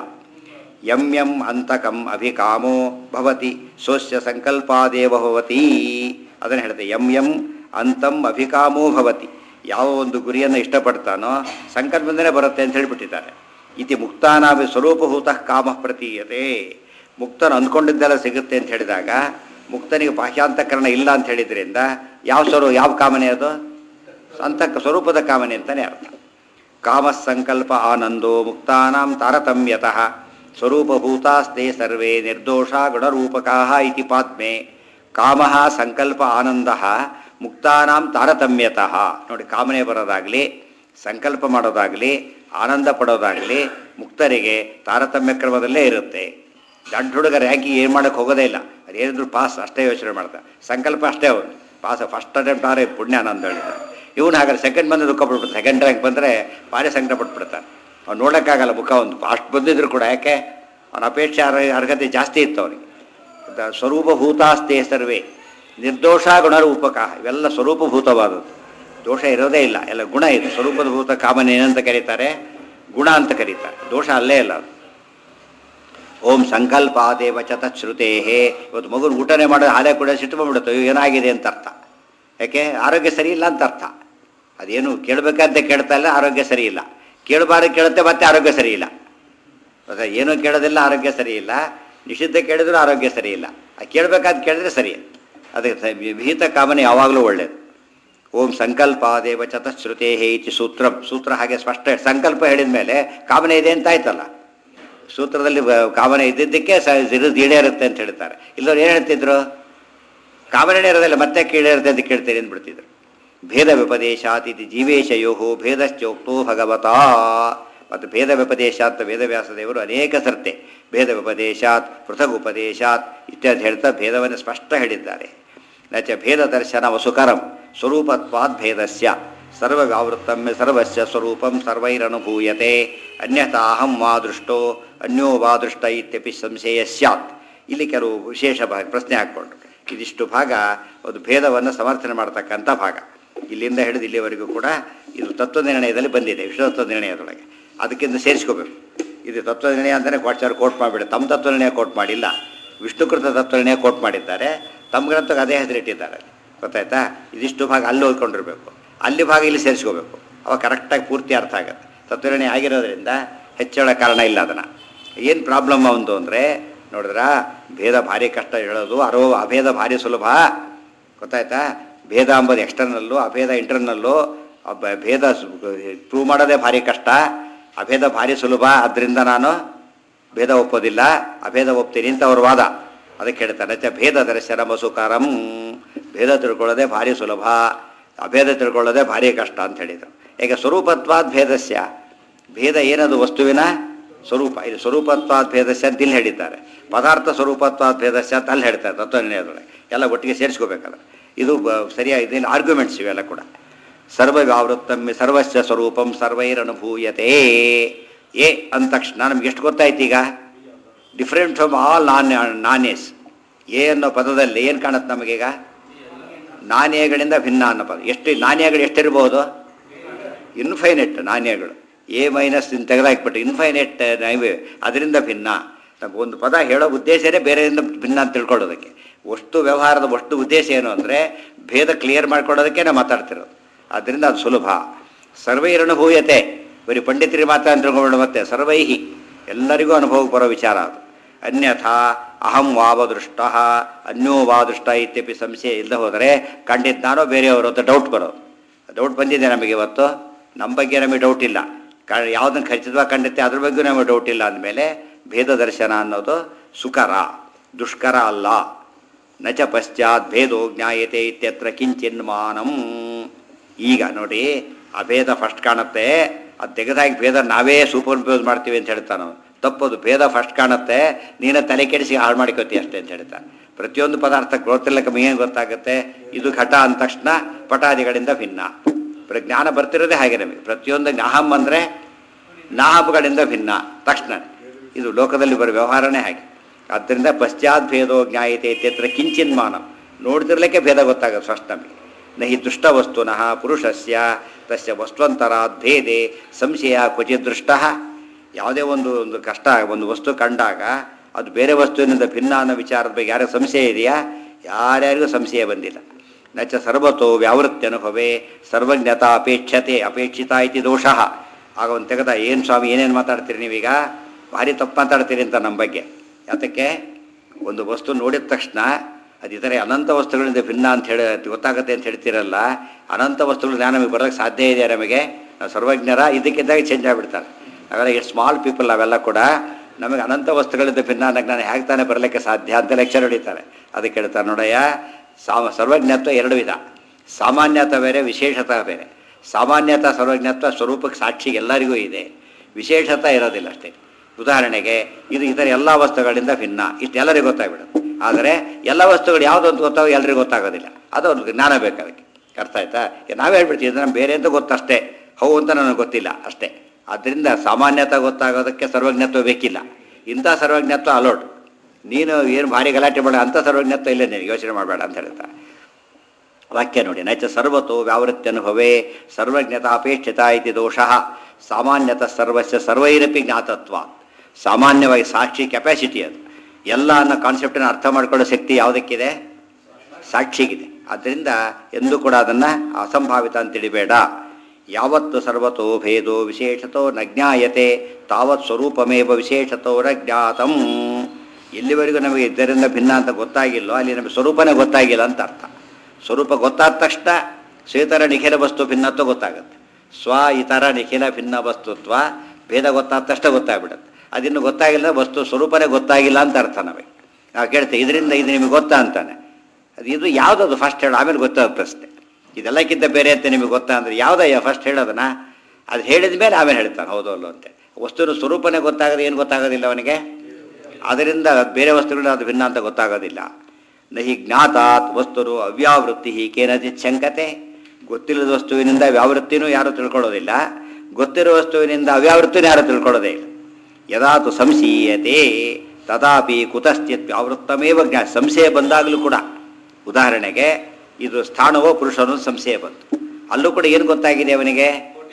ಯಂ ಯಂ ಅಂತಕಂ ಅಭಿಕಾಮೋ ಭವತಿ ಸ್ವಸ್ಯ ಸಂಕಲ್ಪಾದೇವ ಭವತಿ ಅದನ್ನು ಹೇಳ್ತೆ ಯಂ ಯಂ ಅಂತಂ ಅಭಿಕಾಮೋ ಭವತಿ ಯಾವ ಒಂದು ಗುರಿಯನ್ನು ಇಷ್ಟಪಡ್ತಾನೋ ಸಂಕಲ್ಪದಿಂದಲೇ ಬರುತ್ತೆ ಅಂತ ಹೇಳಿಬಿಟ್ಟಿದ್ದಾರೆ ಇತಿ ಮುಕ್ತಾನಾಭಿ ಸ್ವರೂಪಭೂತ ಕಾಮ ಪ್ರತೀಯತೆ ಮುಕ್ತನು ಅಂದ್ಕೊಂಡಿದ್ದೆಲ್ಲ ಸಿಗುತ್ತೆ ಅಂತ ಹೇಳಿದಾಗ ಮುಕ್ತನಿಗೆ ಬಾಹ್ಯಾಂತಕರಣ ಇಲ್ಲ ಅಂತ ಹೇಳಿದ್ರಿಂದ ಯಾವ ಸ್ವರೂ ಯಾವ ಕಾಮನೆ ಅದು ಅಂತಃ ಸ್ವರೂಪದ ಕಾಮನೆ ಅಂತಲೇ ಅರ್ಥ ಕಾಮ ಸಂಕಲ್ಪ ಆನಂದೋ ಮುಕ್ತಾನಾಂ ತಾರತಮ್ಯತಃ ಸ್ವರೂಪಭೂತಾಸ್ತೆ ಸರ್ವೇ ನಿರ್ದೋಷ ಗುಣರೂಪಕಾ ಇತಿ ಪಾತ್ಮೆ ಕಾಮ ಸಂಕಲ್ಪ ಆನಂದ ಮುಕ್ತಾನಾಂ ತಾರತಮ್ಯತಃ ನೋಡಿ ಕಾಮನೆ ಬರೋದಾಗಲಿ ಸಂಕಲ್ಪ ಮಾಡೋದಾಗಲಿ ಆನಂದ ಪಡೋದಾಗಲಿ ಮುಕ್ತರಿಗೆ ತಾರತಮ್ಯ ಕ್ರಮದಲ್ಲೇ ಇರುತ್ತೆ ದೊಡ್ಡ ಹುಡುಗ ರ್ಯಾಂಕಿಂಗ್ ಏನು ಮಾಡೋಕ್ಕೆ ಹೋಗೋದೇ ಇಲ್ಲ ಅದೇನಿದ್ರು ಪಾಸ್ ಅಷ್ಟೇ ಯೋಚನೆ ಮಾಡ್ತಾರೆ ಸಂಕಲ್ಪ ಅಷ್ಟೇ ಅವನು ಪಾಸ್ ಫಸ್ಟ್ ಅಟೆಂಪ್ಟ್ ಆದರೆ ಪುಣ್ಯ ಆನಂದ ಹೇಳಿದ್ದಾರೆ ಇವನು ಹಾಗಾದ್ರೆ ಸೆಕೆಂಡ್ ಬಂದು ದುಃಖ ಪಡ್ಬಿಡ್ತಾರೆ ಸೆಕೆಂಡ್ ರ್ಯಾಂಕ್ ಬಂದರೆ ಭಾರಿ ಸಂಕಟ ಪಟ್ಬಿಡ್ತಾನೆ ಅವ್ನು ನೋಡೋಕ್ಕಾಗಲ್ಲ ಮುಖ ಒಂದು ಅಷ್ಟು ಬಂದಿದ್ರು ಕೂಡ ಯಾಕೆ ಅವನ ಅಪೇಕ್ಷೆ ಅರ್ಹ- ಅರ್ಹತೆ ಜಾಸ್ತಿ ಇತ್ತು ಅವನಿಗೆ ದ- ಸ್ವರೂಪಭೂತಾಸ್ತೆ ಸರ್ವೇ ನಿರ್ದೋಷ ಗುಣರೂಪಕ ಇವೆಲ್ಲ ಸ್ವರೂಪಭೂತವಾದದ್ದು ದೋಷ ಇರೋದೇ ಇಲ್ಲ ಎಲ್ಲ ಗುಣ ಇದೆ ಸ್ವರೂಪದ ಭೂತ ಕಾಮನ್ ಏನಂತ ಕರೀತಾರೆ ಗುಣ ಅಂತ ಕರೀತಾರೆ ದೋಷ ಅಲ್ಲೇ ಇಲ್ಲ ಅದು ಓಂ ಸಂಕಲ್ಪಾದೇವ ಚ ತಚ್ಶ್ರುತೇ ಇವತ್ತು ಮಗು ಊಟನೇ ಮಾಡೋದು ಹಾಲೆ ಕೂಡ ಸಿಟ್ಟು ಬಂದ್ಬಿಡುತ್ತೆ ಅಯ್ಯೋ ಏನಾಗಿದೆ ಅಂತ ಅರ್ಥ ಯಾಕೆ ಆರೋಗ್ಯ ಸರಿ ಇಲ್ಲ ಅಂತ ಅರ್ಥ ಅದೇನು ಕೇಳಬೇಕಂತ ಕೇಳ್ತಾ ಇಲ್ಲ ಆರೋಗ್ಯ ಸರಿ ಇಲ್ಲ ಕೇಳಬಾರ್ದು ಕೇಳುತ್ತೆ ಮತ್ತೆ ಆರೋಗ್ಯ ಸರಿ ಇಲ್ಲ ಮತ್ತೆ ಏನೂ ಕೇಳೋದಿಲ್ಲ ಆರೋಗ್ಯ ಸರಿ ಇಲ್ಲ ನಿಷಿದ್ಧ ಕೇಳಿದ್ರು ಆರೋಗ್ಯ ಸರಿ ಇಲ್ಲ ಕೇಳಬೇಕಾದ ಕೇಳಿದ್ರೆ ಸರಿ ಅದಕ್ಕೆ ಸ- ವಿಹಿತ ಕಾಮನೆ ಯಾವಾಗಲೂ ಒಳ್ಳೆಯದು ಓಂ ಸಂಕಲ್ಪಾದೇವ ಚತಶ್ರುತೇ ಇತಿ ಸೂತ್ರ ಸೂತ್ರ ಹಾಗೆ ಸ್ಪಷ್ಟ ಸಂಕಲ್ಪ ಹೇಳಿದ ಮೇಲೆ ಕಾಮನೆ ಇದೆ ಅಂತ ಆಯ್ತಲ್ಲ ಸೂತ್ರದಲ್ಲಿ ಬ- ಕಾಮನೆ ಇದ್ದಿದ್ದಕ್ಕೆ ಸ ಇರೋದು ಈಡೇರುತ್ತೆ ಅಂತ ಹೇಳ್ತಾರೆ ಇಲ್ಲವ್ರು ಏನು ಹೇಳ್ತಿದ್ರು ಕಾಮನೆ ಇರೋದಿಲ್ಲ ಮತ್ತೆ ಕೀಳಿರುತ್ತೆ ಅಂತ ಕೇಳ್ತೀರಿ ಅಂದ್ಬಿಡ್ತಿದ್ರು ಭೇದ ವ್ಯಪದೇಶಾತ್ ಇದು ಜೀವೇಶಯೋ ಭೇದಶ್ಚೋಕ್ತೋ ಭಗವತಾ ಮತ್ತು ಭೇದ ವ್ಯಪದೇಶಾತ್ ವೇದವ್ಯಾಸ ದೇವರು ಅನೇಕ ಸರ್ತೆ ಭೇದ ವ್ಯಪದೇಶಾತ್ ಪೃಥಗ್ ಉಪದೇಶಾತ್ ಇತ್ಯಾದಿ ಹೇಳ್ತಾ ಭೇದವನ್ನು ಸ್ಪಷ್ಟ ಹೇಳಿದ್ದಾರೆ ನಚ ಭೇದ ದರ್ಶನ ವಸುಕರಂ ಸ್ವರೂಪತ್ವಾದ್ ಭೇದಸ್ಯ ಸರ್ವವ್ಯಾವೃತ್ತಂ ಸರ್ವಸ್ಯ ಸ್ವರೂಪಂ ಸರ್ವೈರನುಭೂಯತೆ ಅನ್ಯಥಾ ಅಹಂ ವಾ ದೃಷ್ಟೋ ಅನ್ಯೋ ವಾ ದೃಷ್ಟ ಇತ್ಯಪಿ ಸಂಶಯ ಸ್ಯಾತ್ ಇಲ್ಲಿ ಕೆಲವು ವಿಶೇಷ ಭಾಗ ಪ್ರಶ್ನೆ ಹಾಕ್ಕೊಂಡ್ರು ಇದಿಷ್ಟು ಭಾಗ ಒಂದು ಭೇದವನ್ನು ಸಮರ್ಥನೆ ಮಾಡ್ತಕ್ಕಂಥ ಭಾಗ ಇಲ್ಲಿಂದ ಹಿಡಿದು ಇಲ್ಲಿವರೆಗೂ ಕೂಡ ಇದು ತತ್ವ ನಿರ್ಣಯದಲ್ಲಿ ಬಂದಿದೆ ವಿಶ್ವತತ್ವ ನಿರ್ಣಯದೊಳಗೆ ಅದಕ್ಕಿಂತ ಸೇರಿಸ್ಕೋಬೇಕು ಇದು ತತ್ವ ನಿರ್ಣಯ ಅಂತಲೇ ಕ್ವಾಚಾರ ಕೋಟ್ ಮಾಡಿಬಿಡಿ ತಮ್ಮ ತತ್ವ ನಿರ್ಣಯ ಕೋಟ್ ಮಾಡಿಲ್ಲ ವಿಷ್ಣುಕೃತ ತತ್ವ ನಿರ್ಣಯ ಕೋಟ್ ಮಾಡಿದ್ದಾರೆ ತಮ್ಮ ಗ್ರಂಥಕ್ಕೆ ಅದೇ ಹೆಸರಿಟ್ಟಿದ್ದಾರೆ ಗೊತ್ತಾಯ್ತಾ ಇದಿಷ್ಟು ಭಾಗ ಅಲ್ಲಿ ಓದ್ಕೊಂಡಿರ್ಬೇಕು ಅಲ್ಲಿ ಭಾಗ ಇಲ್ಲಿ ಸೇರಿಸ್ಕೋಬೇಕು ಅವಾಗ ಕರೆಕ್ಟಾಗಿ ಪೂರ್ತಿ ಅರ್ಥ ಆಗುತ್ತೆ ತತ್ವನಿರ್ಣಯ ಆಗಿರೋದ್ರಿಂದ ಹೆಚ್ಚಳ ಕಾರಣ ಇಲ್ಲ ಅದನ್ನು ಏನು ಪ್ರಾಬ್ಲಮ್ ಒಂದು ಅಂದರೆ ನೋಡಿದ್ರ ಭೇದ ಭಾರಿ ಕಷ್ಟ ಹೇಳೋದು ಅರೋ ಅಭೇದ ಭಾರಿ ಸುಲಭ ಗೊತ್ತಾಯ್ತಾ ಭೇದ ಅಂಬದು ಎಕ್ಸ್ಟರ್ನಲ್ಲು ಅಭೇದ ಇಂಟರ್ನಲ್ಲು ಅಬ್ಬ- ಭೇದ ಪ್ರೂವ್ ಮಾಡೋದೇ ಭಾರಿ ಕಷ್ಟ ಅಭೇದ ಭಾರಿ ಸುಲಭ ಅದರಿಂದ ನಾನು ಭೇದ ಒಪ್ಪೋದಿಲ್ಲ ಅಭೇದ ಒಪ್ತೀನಿ ಅಂತ ಅವ್ರ ವಾದ ಅದಕ್ಕೆ ಹೇಳ್ತಾರೆ ಚ ಭೇದ ದರ್ಶನ ಮಸುಕಾರಂ ಭೇದ ತಿಳ್ಕೊಳ್ಳೋದೇ ಭಾರಿ ಸುಲಭ ಅಭೇದ ತಿಳ್ಕೊಳ್ಳೋದೇ ಭಾರಿ ಕಷ್ಟ ಅಂತ ಹೇಳಿದರು ಈಗ ಸ್ವರೂಪತ್ವಾದ್ ಭೇದಸ್ಯ ಭೇದ ಏನದು ವಸ್ತುವಿನ ಸ್ವರೂಪ ಇದು ಸ್ವರೂಪತ್ವಾದ್ ಭೇದಸ್ಯ ಅಂತ ಇಲ್ಲಿ ಹೇಳಿದ್ದಾರೆ ಪದಾರ್ಥ ಸ್ವರೂಪತ್ವಾದ್ ಭೇದಸ್ಯ ಅಂತ ಅಲ್ಲಿ ಹೇಳ್ತಾರೆ ತತ್ವನಿರ್ಣಯದೊಳಗೆ ಎಲ್ಲ ಒಟ್ಟಿಗೆ ಸೇರಿಸ್ಕೋಬೇಕಲ್ಲ ಇದು ಬ- ಸರಿಯಾಗಿ ಇದೇನು ಆರ್ಗ್ಯುಮೆಂಟ್ಸ್ ಇವೆಲ್ಲ ಕೂಡ ಸರ್ವವ್ಯಾವೃತ್ತಂ ಸರ್ವಸ್ಯ ಸ್ವರೂಪಂ ಸರ್ವೈರನುಭೂಯತೆ ಎ ಅಂದ ತಕ್ಷಣ ನಮ್ಗೆ ಎಷ್ಟು ಗೊತ್ತಾಯ್ತು ಈಗ ಡಿಫ್ರೆಂಟ್ ಫ್ರಮ್ ಆಲ್ ನಾನ್ ನಾನೇಸ್ ಎ ಅನ್ನೋ ಪದದಲ್ಲಿ ಏನು ಕಾಣುತ್ತೆ ನಮಗೀಗ ನಾಣ್ಯಗಳಿಂದ ಭಿನ್ನ ಅನ್ನೋ ಪದ ಎಷ್ಟು ನಾಣ್ಯಗಳು ಎಷ್ಟಿರ್ಬೋದು ಇನ್ಫೈನೆಟ್ ನಾಣ್ಯಗಳು ಎ ಮೈನಸ್ ತೆಗೆದಾಕ್ಬಿಟ್ಟು ಇನ್ಫೈನೆಟ್ ನೈವೆ ಅದರಿಂದ ಭಿನ್ನ ನಮ್ಗೆ ಒಂದು ಪದ ಹೇಳೋ ಉದ್ದೇಶನೇ ಬೇರೆಯಿಂದ ಭಿನ್ನ ಅಂತ ತಿಳ್ಕೊಳ್ಳೋದಕ್ಕೆ ವಸ್ತು ವ್ಯವಹಾರದ ವಸ್ತು ಉದ್ದೇಶ ಏನು ಅಂದರೆ ಭೇದ ಕ್ಲಿಯರ್ ಮಾಡ್ಕೊಳ್ಳೋದಕ್ಕೆ ನಾವು ಮಾತಾಡ್ತಿರೋದು ಅದರಿಂದ ಅದು ಸುಲಭ ಸರ್ವೈರನುಭೂಯತೆ ಬರೀ ಪಂಡಿತರಿಗೆ ಮಾತ್ರ ಅಂತ ತಿಳ್ಕೊಂಡ್ಬಿಡು ಮತ್ತೆ ಸರ್ವೈಹಿ ಎಲ್ಲರಿಗೂ ಅನುಭವಕ್ಕೆ ಬರೋ ವಿಚಾರ ಅದು ಅನ್ಯಥಾ ಅಹಂ ವಾವ ದೃಷ್ಟ ಅನ್ಯೋ ವಾ ದೃಷ್ಟ ಇತ್ಯಪಿ ಸಂಶಯ ಇಲ್ಲದೆ ಹೋದರೆ ಕಂಡಿದ್ದಾನೋ ಬೇರೆಯವರು ಅಂತ ಡೌಟ್ ಬರೋದು ಡೌಟ್ ಬಂದಿದೆ ನಮಗೆ ಇವತ್ತು ನಮ್ಮ ಬಗ್ಗೆ ನಮಗೆ ಡೌಟ್ ಇಲ್ಲ ಕ ಯಾವುದನ್ನು ಖಚಿತವಾಗಿ ಕಂಡಿತ್ತೆ ಅದ್ರ ಬಗ್ಗೆ ನಮಗೆ ಡೌಟ್ ಇಲ್ಲ ಅಂದಮೇಲೆ ಭೇದ ದರ್ಶನ ಅನ್ನೋದು ಸುಕರ ದುಷ್ಕರ ಅಲ್ಲ ನಚ ಪಶ್ಚಾತ್ ಭೇದೋ ಜ್ಞಾಯತೆ ಇತ್ಯತ್ರ ಕಿಂಚಿನ್ಮಾನಂ ಈಗ ನೋಡಿ ಅಭೇದ ಫಸ್ಟ್ ಕಾಣುತ್ತೆ ಅದು ತೆಗೆದಾಗಿ ಭೇದ ನಾವೇ ಸೂಪರ್ ಇಂಪೋಸ್ ಮಾಡ್ತೀವಿ ಅಂತ ಹೇಳ್ತಾನೆ ಅವನು. ತಪ್ಪದು ಭೇದ ಫಸ್ಟ್ ಕಾಣುತ್ತೆ ನೀನು ತಲೆ ಕೆಡಿಸಿ ಹಾಳು ಮಾಡ್ಕೋತಿ ಅಷ್ಟೇ ಅಂತ ಹೇಳ್ತಾನೆ ಪ್ರತಿಯೊಂದು ಪದಾರ್ಥಕ್ಕೆ ಗೊತ್ತಿಲ್ಲಕ್ಕೆ ಏನು ಗೊತ್ತಾಗುತ್ತೆ ಇದು ಘಟ ಅಂದ ತಕ್ಷಣ ಪಟಾದಿಗಳಿಂದ ಭಿನ್ನ ಪ್ರ- ಜ್ಞಾನ ಬರ್ತಿರೋದೇ ಹಾಗೆ ನಮಗೆ ಪ್ರತಿಯೊಂದು ಜ್ಞಾಹಂ ಅಂದರೆ ನಾಹಬ್ಗಳಿಂದ ಭಿನ್ನ ತಕ್ಷಣ ಇದು ಲೋಕದಲ್ಲಿ ಬರೋ ವ್ಯವಹಾರನೇ ಹಾಗೆ ಆದ್ದರಿಂದ ಪಶ್ಚಾತ್ ಭೇದೋ ಜ್ಞಾಯತೆ ಇತ್ಯತ್ರ ಕಿಂಚಿನ್ಮಾನ ನೋಡ್ತಿರ್ಲಿಕ್ಕೆ ಭೇದ ಗೊತ್ತಾಗೋದು ಫಸ್ಟ್ ನಮಗೆ ನಹಿ ದುಷ್ಟ ವಸ್ತುನಃ ಪುರುಷಸ್ಯ ತಸ್ಯ ವಸ್ತುವಂತರಾತ್ ಭೇದೆ ಸಂಶಯ ಕ್ವಚಿತ್ ದೃಷ್ಟ ಯಾವುದೇ ಒಂದು ಒಂದು ಕಷ್ಟ ಒಂದು ವಸ್ತು ಕಂಡಾಗ ಅದು ಬೇರೆ ವಸ್ತುವಿನಿಂದ ಭಿನ್ನ ಅನ್ನೋ ವಿಚಾರದ ಬಗ್ಗೆ ಯಾರಿಗೂ ಸಂಶಯ ಇದೆಯಾ ಯಾರ್ಯಾರಿಗೂ ಸಂಶಯ ಬಂದಿಲ್ಲ ನಚ ಸರ್ವತೋ ವ್ಯಾವೃತ್ತಿ ಅನುಭವೇ ಸರ್ವಜ್ಞತಾ ಅಪೇಕ್ಷತೆ ಅಪೇಕ್ಷಿತ ಇತಿ ದೋಷಃ ಆಗ ಒಂದು ತೆಗೆದ ಏನು ಸ್ವಾಮಿ ಏನೇನು ಮಾತಾಡ್ತೀರಿ ನೀವೀಗ ಭಾರಿ ತಪ್ಪು ಮಾತಾಡ್ತೀರಿ ಅಂತ ನಮ್ಮ ಬಗ್ಗೆ ಯಾತಕ್ಕೆ ಒಂದು ವಸ್ತು ನೋಡಿದ ತಕ್ಷಣ ಅದು ಇತರೆ ಅನಂತ ವಸ್ತುಗಳಿಂದ ಭಿನ್ನ ಅಂತ ಹೇಳಿ ಗೊತ್ತಾಗುತ್ತೆ ಅಂತ ಹೇಳ್ತೀರಲ್ಲ ಅನಂತ ವಸ್ತುಗಳು ಜ್ಞಾನ ನಮಗೆ ಬರೋಕ್ಕೆ ಸಾಧ್ಯ ಇದೆ ನಮಗೆ ನಾವು ಸರ್ವಜ್ಞರ ಇದಕ್ಕಿದ್ದಾಗ ಚೇಂಜ್ ಆಗಿಬಿಡ್ತಾರೆ ಹಾಗಾದ್ರೆ ಎಷ್ಟು ಸ್ಮಾಲ್ ಪೀಪಲ್ ಅವೆಲ್ಲ ಕೂಡ ನಮಗೆ ಅನಂತ ವಸ್ತುಗಳಿಂದ ಭಿನ್ನ ಅನ್ನಕ್ಕೆ ನಾನು ಹೇಗೆ ತಾನೇ ಬರಲಿಕ್ಕೆ ಸಾಧ್ಯ ಅಂತ ಲೆಕ್ಚರ್ ಹೊಡಿತಾರೆ ಅದಕ್ಕೆ ಹೇಳ್ತಾರೆ ನೋಡಯ್ಯ ಸಾಮ ಸರ್ವಜ್ಞತ್ವ ಎರಡು ವಿಧ ಸಾಮಾನ್ಯತ ಬೇರೆ ವಿಶೇಷತ ಬೇರೆ ಸಾಮಾನ್ಯತ ಸರ್ವಜ್ಞತ್ವ ಸ್ವರೂಪಕ್ಕೆ ಸಾಕ್ಷಿ ಎಲ್ಲರಿಗೂ ಇದೆ ವಿಶೇಷತ ಇರೋದಿಲ್ಲ ಅಷ್ಟೇ ಉದಾಹರಣೆಗೆ ಇದು ಇತರ ಎಲ್ಲ ವಸ್ತುಗಳಿಂದ ಭಿನ್ನ ಇಷ್ಟು ಎಲ್ಲರಿಗೂ ಗೊತ್ತಾಗ್ಬಿಡುತ್ತೆ ಆದರೆ ಎಲ್ಲ ವಸ್ತುಗಳು ಯಾವುದು ಅಂತ ಗೊತ್ತಾಗ ಎಲ್ಲರಿಗೂ ಗೊತ್ತಾಗೋದಿಲ್ಲ ಅದು ಒಂದು ಜ್ಞಾನ ಬೇಕು ಅದಕ್ಕೆ ಅರ್ಥ ಆಯ್ತಾ ನಾವೇ ಹೇಳ್ಬಿಡ್ತೀವಿ ಇದು ನಮ್ಗೆ ಬೇರೆ ಅಂತ ಗೊತ್ತಷ್ಟೇ ಹೌ ಅಂತ ನನಗೆ ಗೊತ್ತಿಲ್ಲ ಅಷ್ಟೇ ಆದ್ದರಿಂದ ಸಾಮಾನ್ಯತ ಗೊತ್ತಾಗೋದಕ್ಕೆ ಸರ್ವಜ್ಞತ್ವ ಬೇಕಿಲ್ಲ ಇಂಥ ಸರ್ವಜ್ಞತ್ವ ಅಲೋಟ್ ನೀನು ಏನು ಭಾರಿ ಗಲಾಟೆ ಬೇಡ ಅಂಥ ಸರ್ವಜ್ಞತ್ವ ಇಲ್ಲ ನೀನು ಯೋಚನೆ ಮಾಡಬೇಡ ಅಂತ ಹೇಳ್ತಾ ವಾಕ್ಯ ನೋಡಿ ನಚ ಸರ್ವತೋ ವ್ಯಾವೃತ್ಯನುಭವೇ ಸರ್ವಜ್ಞತಾ ಅಪೇಕ್ಷಿತ ಇತಿ ದೋಷ ಸಾಮಾನ್ಯತಃ ಸರ್ವಸ್ಯ ಸರ್ವೈರಪಿ ಜ್ಞಾತತ್ವ ಸಾಮಾನ್ಯವಾಗಿ ಸಾಕ್ಷಿ ಕೆಪಾಸಿಟಿ ಅದು ಎಲ್ಲ ಅನ್ನೋ ಕಾನ್ಸೆಪ್ಟನ್ನು ಅರ್ಥ ಮಾಡ್ಕೊಳ್ಳೋ ಶಕ್ತಿ ಯಾವುದಕ್ಕಿದೆ ಸಾಕ್ಷಿಗಿದೆ ಆದ್ದರಿಂದ ಎಂದೂ ಕೂಡ ಅದನ್ನು ಅಸಂಭಾವಿತ ಅಂತ ತಿಳಿಬೇಡ ಯಾವತ್ತು ಸರ್ವತೋ ಭೇದೋ ವಿಶೇಷತೋ ನ ಜ್ಞಾಯತೆ ತಾವತ್ ಸ್ವರೂಪಮೇವ ವಿಶೇಷತೋ ನ ಜ್ಞಾತಂ ಎಲ್ಲಿವರೆಗೂ ನಮಗೆ ಇದರಿಂದ ಭಿನ್ನ ಅಂತ ಗೊತ್ತಾಗಿಲ್ಲೋ ಅಲ್ಲಿ ನಮಗೆ ಸ್ವರೂಪನೇ ಗೊತ್ತಾಗಿಲ್ಲ ಅಂತ ಅರ್ಥ ಸ್ವರೂಪ ಗೊತ್ತಾದ ತಕ್ಷಣ ಶ್ವೇತರ ನಿಖಿಲ ವಸ್ತು ಭಿನ್ನತ್ವ ಗೊತ್ತಾಗುತ್ತೆ ಸ್ವ ಇತರ ನಿಖಿಲ ಭಿನ್ನ ವಸ್ತುತ್ವ ಭೇದ ಗೊತ್ತಾದ ತಕ್ಷಣ ಗೊತ್ತಾಗ್ಬಿಡುತ್ತೆ ಅದಿನ್ನು ಗೊತ್ತಾಗಿಲ್ಲ ವಸ್ತು ಸ್ವರೂಪನೇ ಗೊತ್ತಾಗಿಲ್ಲ ಅಂತ ಅರ್ಥ ನಮಗೆ ನಾವು ಕೇಳ್ತೇವೆ ಇದರಿಂದ ಇದು ನಿಮಗೆ ಗೊತ್ತಾ ಅಂತಾನೆ ಅದು ಇದು ಯಾವುದದು ಫಸ್ಟ್ ಹೇಳು ಆಮೇಲೆ ಗೊತ್ತಾದ ಪ್ರಶ್ನೆ ಇದೆಲ್ಲಕ್ಕಿಂತ ಬೇರೆ ಅಂತ ನಿಮಗೆ ಗೊತ್ತಾ ಅಂದರೆ ಯಾವುದಯ್ಯ ಫಸ್ಟ್ ಹೇಳೋದನ್ನ ಅದು ಹೇಳಿದ ಮೇಲೆ ಆಮೇಲೆ ಹೇಳ್ತಾನೆ ಹೌದು ಅಲ್ಲೋ ಅಂತ ವಸ್ತುವಿನ ಸ್ವರೂಪನೇ ಗೊತ್ತಾಗದೆ ಏನು ಗೊತ್ತಾಗೋದಿಲ್ಲ ಅವನಿಗೆ ಅದರಿಂದ ಬೇರೆ ವಸ್ತುಗಳು ಅದು ಭಿನ್ನ ಅಂತ ಗೊತ್ತಾಗೋದಿಲ್ಲ ನಹಿ ಜ್ಞಾತಾತ್ ವಸ್ತುರು ಅವ್ಯಾವೃತ್ತಿ ಕೇನಚಿತ್ ಶಂಕತೆ ಗೊತ್ತಿಲ್ಲದ ವಸ್ತುವಿನಿಂದ ವ್ಯಾವೃತ್ತಿನೂ ಯಾರು ತಿಳ್ಕೊಳ್ಳೋದಿಲ್ಲ ಗೊತ್ತಿರೋ ವಸ್ತುವಿನಿಂದ ಅವ್ಯಾವೃತ್ತಿನೂ ಯಾರು ತಿಳ್ಕೊಳ್ಳೋದೇ ಇಲ್ಲ ಯದಾತು ಸಂಶೀಯತೆ ತದಾಪಿ ಕುತಶ್ಚಿತ್ ವ್ಯಾವೃತ್ತಮೇವ ಜ್ಞಾ ಸಂಶಯ ಬಂದಾಗಲೂ ಕೂಡ ಉದಾಹರಣೆಗೆ ಇದು ಸ್ಥಾನವೋ ಪುರುಷನೋ ಸಂಶಯ ಬಂತು ಅಲ್ಲೂ ಕೂಡ ಏನು ಗೊತ್ತಾಗಿದೆ ಅವನಿಗೆ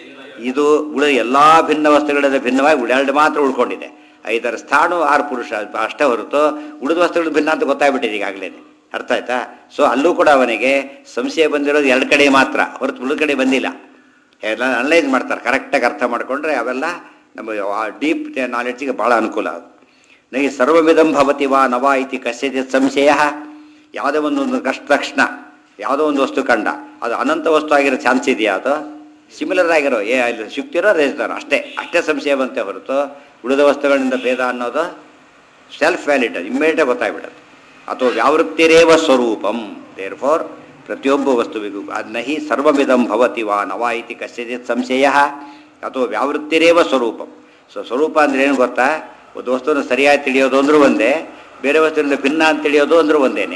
ಇದು ಉಳಿದ ಎಲ್ಲ ಭಿನ್ನ ವಸ್ತುಗಳಿಂದ ಭಿನ್ನವಾಗಿ ಉಳಿದೆರಡು ಮಾತ್ರ ಉಳ್ಕೊಂಡಿದೆ ಐದರ ಸ್ಥಾನ ಆರು ಪುರುಷ ಅಷ್ಟೇ ಹೊರತು ಉಳಿದ ವಸ್ತುಗಳು ಭಿನ್ನ ಅಂತ ಗೊತ್ತಾಗ್ಬಿಟ್ಟಿದೆ ಈಗಾಗಲೇ ಅರ್ಥ ಆಯ್ತಾ ಸೊ ಅಲ್ಲೂ ಕೂಡ ಅವನಿಗೆ ಸಂಶಯ ಬಂದಿರೋದು ಎರಡು ಕಡೆ ಮಾತ್ರ ಹೊರತು ಉಳಿದ ಕಡೆ ಬಂದಿಲ್ಲ ಎಲ್ಲ ಅನಲೈಸ್ ಮಾಡ್ತಾರೆ ಕರೆಕ್ಟಾಗಿ ಅರ್ಥ ಮಾಡಿಕೊಂಡ್ರೆ ಅವೆಲ್ಲ ನಮ್ಮ ಡೀಪ್ ನಾಲೆಡ್ಜಿಗೆ ಭಾಳ ಅನುಕೂಲ ಅದು ನೈ ಸರ್ವವಿಧಂ ಭವತಿ ವಾ ನವ ಇತಿ ಕಸ್ಯಚಿತ್ ಸಂಶಯ ಯಾವುದೇ ಒಂದು ಒಂದು ಕಷ್ಟ ತಕ್ಷಣ ಯಾವುದೋ ಒಂದು ವಸ್ತು ಕಂಡ ಅದು ಅನಂತ ವಸ್ತು ಆಗಿರೋ ಚಾನ್ಸ್ ಇದೆಯಾ ಅದು ಸಿಮಿಲರ್ ಆಗಿರೋ ಏ ಅಲ್ಲಿ ಶುಕ್ತಿರೋ ರೇಸ್ತಾರೋ ಅಷ್ಟೇ ಅಷ್ಟೇ ಸಂಶಯ ಬಂತೆ ಹೊರತು ಉಳಿದ ವಸ್ತುಗಳಿಂದ ಭೇದ ಅನ್ನೋದು ಸೆಲ್ಫ್ ವ್ಯಾಲಿಡ್ ಇಮ್ಮಿಡಿಯೇಟಾಗಿ ಗೊತ್ತಾಗ್ಬಿಡುತ್ತೆ ಅಥವಾ ವ್ಯಾವೃತ್ತಿರೇವ ಸ್ವರೂಪಂ ದೇರ್ ಫಾರ್ ಪ್ರತಿಯೊಬ್ಬ ವಸ್ತುವಿಗೂ ಅದನ್ನ ಹಿ ಸರ್ವವಿಧಂ ಭವತಿ ವಾ ನವ ಇತಿ ಕಸ್ಯಚಿತ್ ಸಂಶಯ ಅಥವಾ ವ್ಯಾವೃತ್ತಿರೇವ ಸ್ವರೂಪಂ ಸೊ ಸ್ವರೂಪ ಅಂದ್ರೆ ಏನು ಗೊತ್ತಾ ಒಂದು ವಸ್ತುವನ್ನು ಸರಿಯಾಗಿ ತಿಳಿಯೋದು ಅಂದ್ರೂ ಒಂದೇ ಬೇರೆ ವಸ್ತುವಿನಿಂದ ಭಿನ್ನ ಅಂತ ತಿಳಿಯೋದು ಅಂದ್ರೂ ಒಂದೇನೆ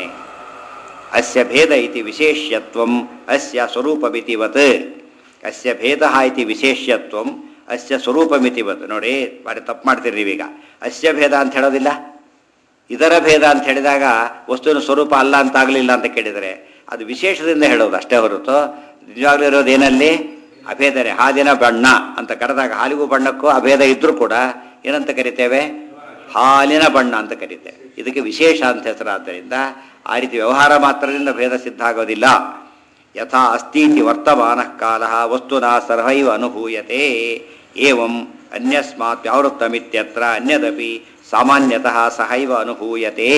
ಅಸ್ಯ ಭೇದ ಇತಿ ವಿಶೇಷ್ಯತ್ವಂ ಅಸ್ಯ ಸ್ವರೂಪಮಿತಿವತ್ ಅಸ್ಯ ಭೇದ ಇತಿ ವಿಶೇಷ್ಯತ್ವಂ ಅಸ್ಯ ಸ್ವರೂಪಮಿತಿವತ್ ನೋಡಿ ಬಾರಿ ತಪ್ಪು ಮಾಡ್ತೀರಿ ನೀವೀಗ ಅಸ್ಯ ಭೇದ ಅಂತ ಹೇಳೋದಿಲ್ಲ ಇದರ ಭೇದ ಅಂತ ಹೇಳಿದಾಗ ವಸ್ತುವಿನ ಸ್ವರೂಪ ಅಲ್ಲ ಅಂತ ಆಗಲಿಲ್ಲ ಅಂತ ಕೇಳಿದರೆ ಅದು ವಿಶೇಷದಿಂದ ಹೇಳೋದು ಅಷ್ಟೇ ಹೊರತು ನಿಜವಾಗ್ಲೂ ಇರೋದು ಏನಲ್ಲಿ ಅಭೇದನೆ ಹಾದಿನ ಬಣ್ಣ ಅಂತ ಕರೆದಾಗ ಹಾಲಿಗೂ ಬಣ್ಣಕ್ಕೂ ಅಭೇದ ಇದ್ರೂ ಕೂಡ ಏನಂತ ಕರಿತೇವೆ ಹಾಲಿನ ಬಣ್ಣ ಅಂತ ಕರಿತೇವೆ ಇದಕ್ಕೆ ವಿಶೇಷ ಅಂತ ಹೆಸರಾದ್ದರಿಂದ ಆ ರೀತಿ ವ್ಯವಹಾರ ಮಾತ್ರದಿಂದ ಭೇದ ಸಿದ್ಧ ಆಗೋದಿಲ್ಲ ಯಥಾ ಅಸ್ತೀತಿ ವರ್ತಮಾನ ಕಾಲ ವಸ್ತುನಾ ಸರ್ವೈವ ಅನುಭೂಯತೆ ಏವಂ ಅನ್ಯಸ್ಮಾತ್ ವ್ಯಾವೃತ್ತಮಿತ್ಯತ್ರ ಅನ್ಯದಪಿ ಸಾಮಾನ್ಯತಃ ಸಹೈವ ಅನುಭೂಯತೆ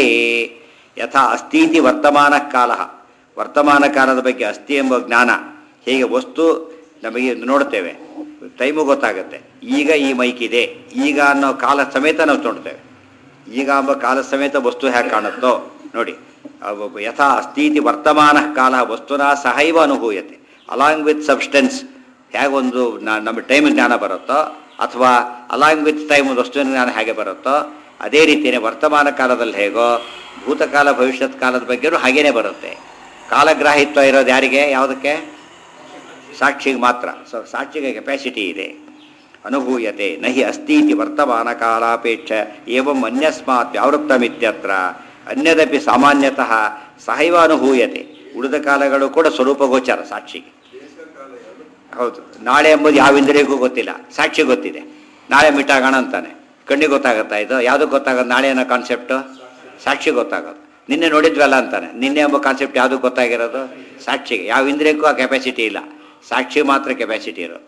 ಯಥಾ ಅಸ್ತೀತಿ ವರ್ತಮಾನ ಕಾಲ ವರ್ತಮಾನ ಕಾಲದ ಬಗ್ಗೆ ಅಸ್ತಿ ಎಂಬ ಜ್ಞಾನ ಹೇಗೆ ವಸ್ತು ನಮಗೆ ನೋಡ್ತೇವೆ ಟೈಮು ಗೊತ್ತಾಗುತ್ತೆ ಈಗ ಈ ಮೈಕ್ ಇದೆ ಈಗ ಅನ್ನೋ ಕಾಲ ಸಮೇತ ನಾವು ನೋಡ್ತೇವೆ ಈಗ ಎಂಬ ಕಾಲ ಸಮೇತ ವಸ್ತು ಹೇಗೆ ಕಾಣುತ್ತೋ ನೋಡಿ ಅವ- ಯಥಾ ಅಸ್ತೀತಿ ವರ್ತಮಾನ ಕಾಲ ವಸ್ತುನ ಸಹೈವ ಅನುಭೂಯತೆ ಅಲಾಂಗ್ ವಿತ್ ಸಬ್ಸ್ಟೆನ್ಸ್ ಹೇಗೊಂದು ನ- ನಮ್ಮ ಟೈಮ್ ಜ್ಞಾನ ಬರುತ್ತೋ ಅಥವಾ ಅಲಾಂಗ್ ವಿತ್ ಟೈಮ್ ವಸ್ತುವಿನ ಜ್ಞಾನ ಹೇಗೆ ಬರುತ್ತೋ ಅದೇ ರೀತಿಯೇ ವರ್ತಮಾನ ಕಾಲದಲ್ಲಿ ಹೇಗೋ ಭೂತಕಾಲ ಭವಿಷ್ಯತ್ ಕಾಲದ ಬಗ್ಗೆನೂ ಹಾಗೇನೆ ಬರುತ್ತೆ ಕಾಲಗ್ರಾಹಿತ್ವ ಇರೋದು ಯಾರಿಗೆ ಯಾವುದಕ್ಕೆ ಸಾಕ್ಷಿಗೆ ಮಾತ್ರ ಸೊ ಸಾಕ್ಷಿಗೆ ಕೆಪಾಸಿಟಿ ಇದೆ ಅನುಭೂಯತೆ ನಹಿ ಅಸ್ತೀತಿ ವರ್ತಮಾನ ಕಾಲಾಪೇಕ್ಷ ಏವಂ ಅನ್ಯಸ್ಮಾತ್ ವ್ಯಾವೃತ್ತಮಿತ್ಯತ್ರ ಅನ್ಯದಪಿ ಸಾಮಾನ್ಯತಃ ಸಹೈವ ಅನುಭೂಯತೆ ಉಳಿದ ಕಾಲಗಳು ಕೂಡ ಸ್ವರೂಪ ಗೋಚರ ಸಾಕ್ಷಿಗೆ ಹೌದು ನಾಳೆ ಎಂಬುದು ಯಾವ ಇಂದ್ರಿಯಕ್ಕೂ ಗೊತ್ತಿಲ್ಲ ಸಾಕ್ಷಿ ಗೊತ್ತಿದೆ ನಾಳೆ ಮಿಟ್ಟಾಗೋಣ ಅಂತಾನೆ ಕಣ್ಣಿಗೆ ಗೊತ್ತಾಗುತ್ತಾ ಇದು ಯಾವುದಕ್ಕೆ ಗೊತ್ತಾಗೋದು ನಾಳೆ ಅನ್ನೋ ಕಾನ್ಸೆಪ್ಟು ಸಾಕ್ಷಿ ಗೊತ್ತಾಗೋದು ನಿನ್ನೆ ನೋಡಿದ್ವಲ್ಲ ಅಂತಾನೆ ನಿನ್ನೆ ಎಂಬ ಕಾನ್ಸೆಪ್ಟ್ ಯಾವುದಕ್ಕೆ ಗೊತ್ತಾಗಿರೋದು ಸಾಕ್ಷಿಗೆ ಯಾವ ಇಂದ್ರಿಯಕ್ಕೂ ಆ ಕೆಪಾಸಿಟಿ ಇಲ್ಲ ಸಾಕ್ಷಿ ಮಾತ್ರ ಕೆಪಾಸಿಟಿ ಇರೋದು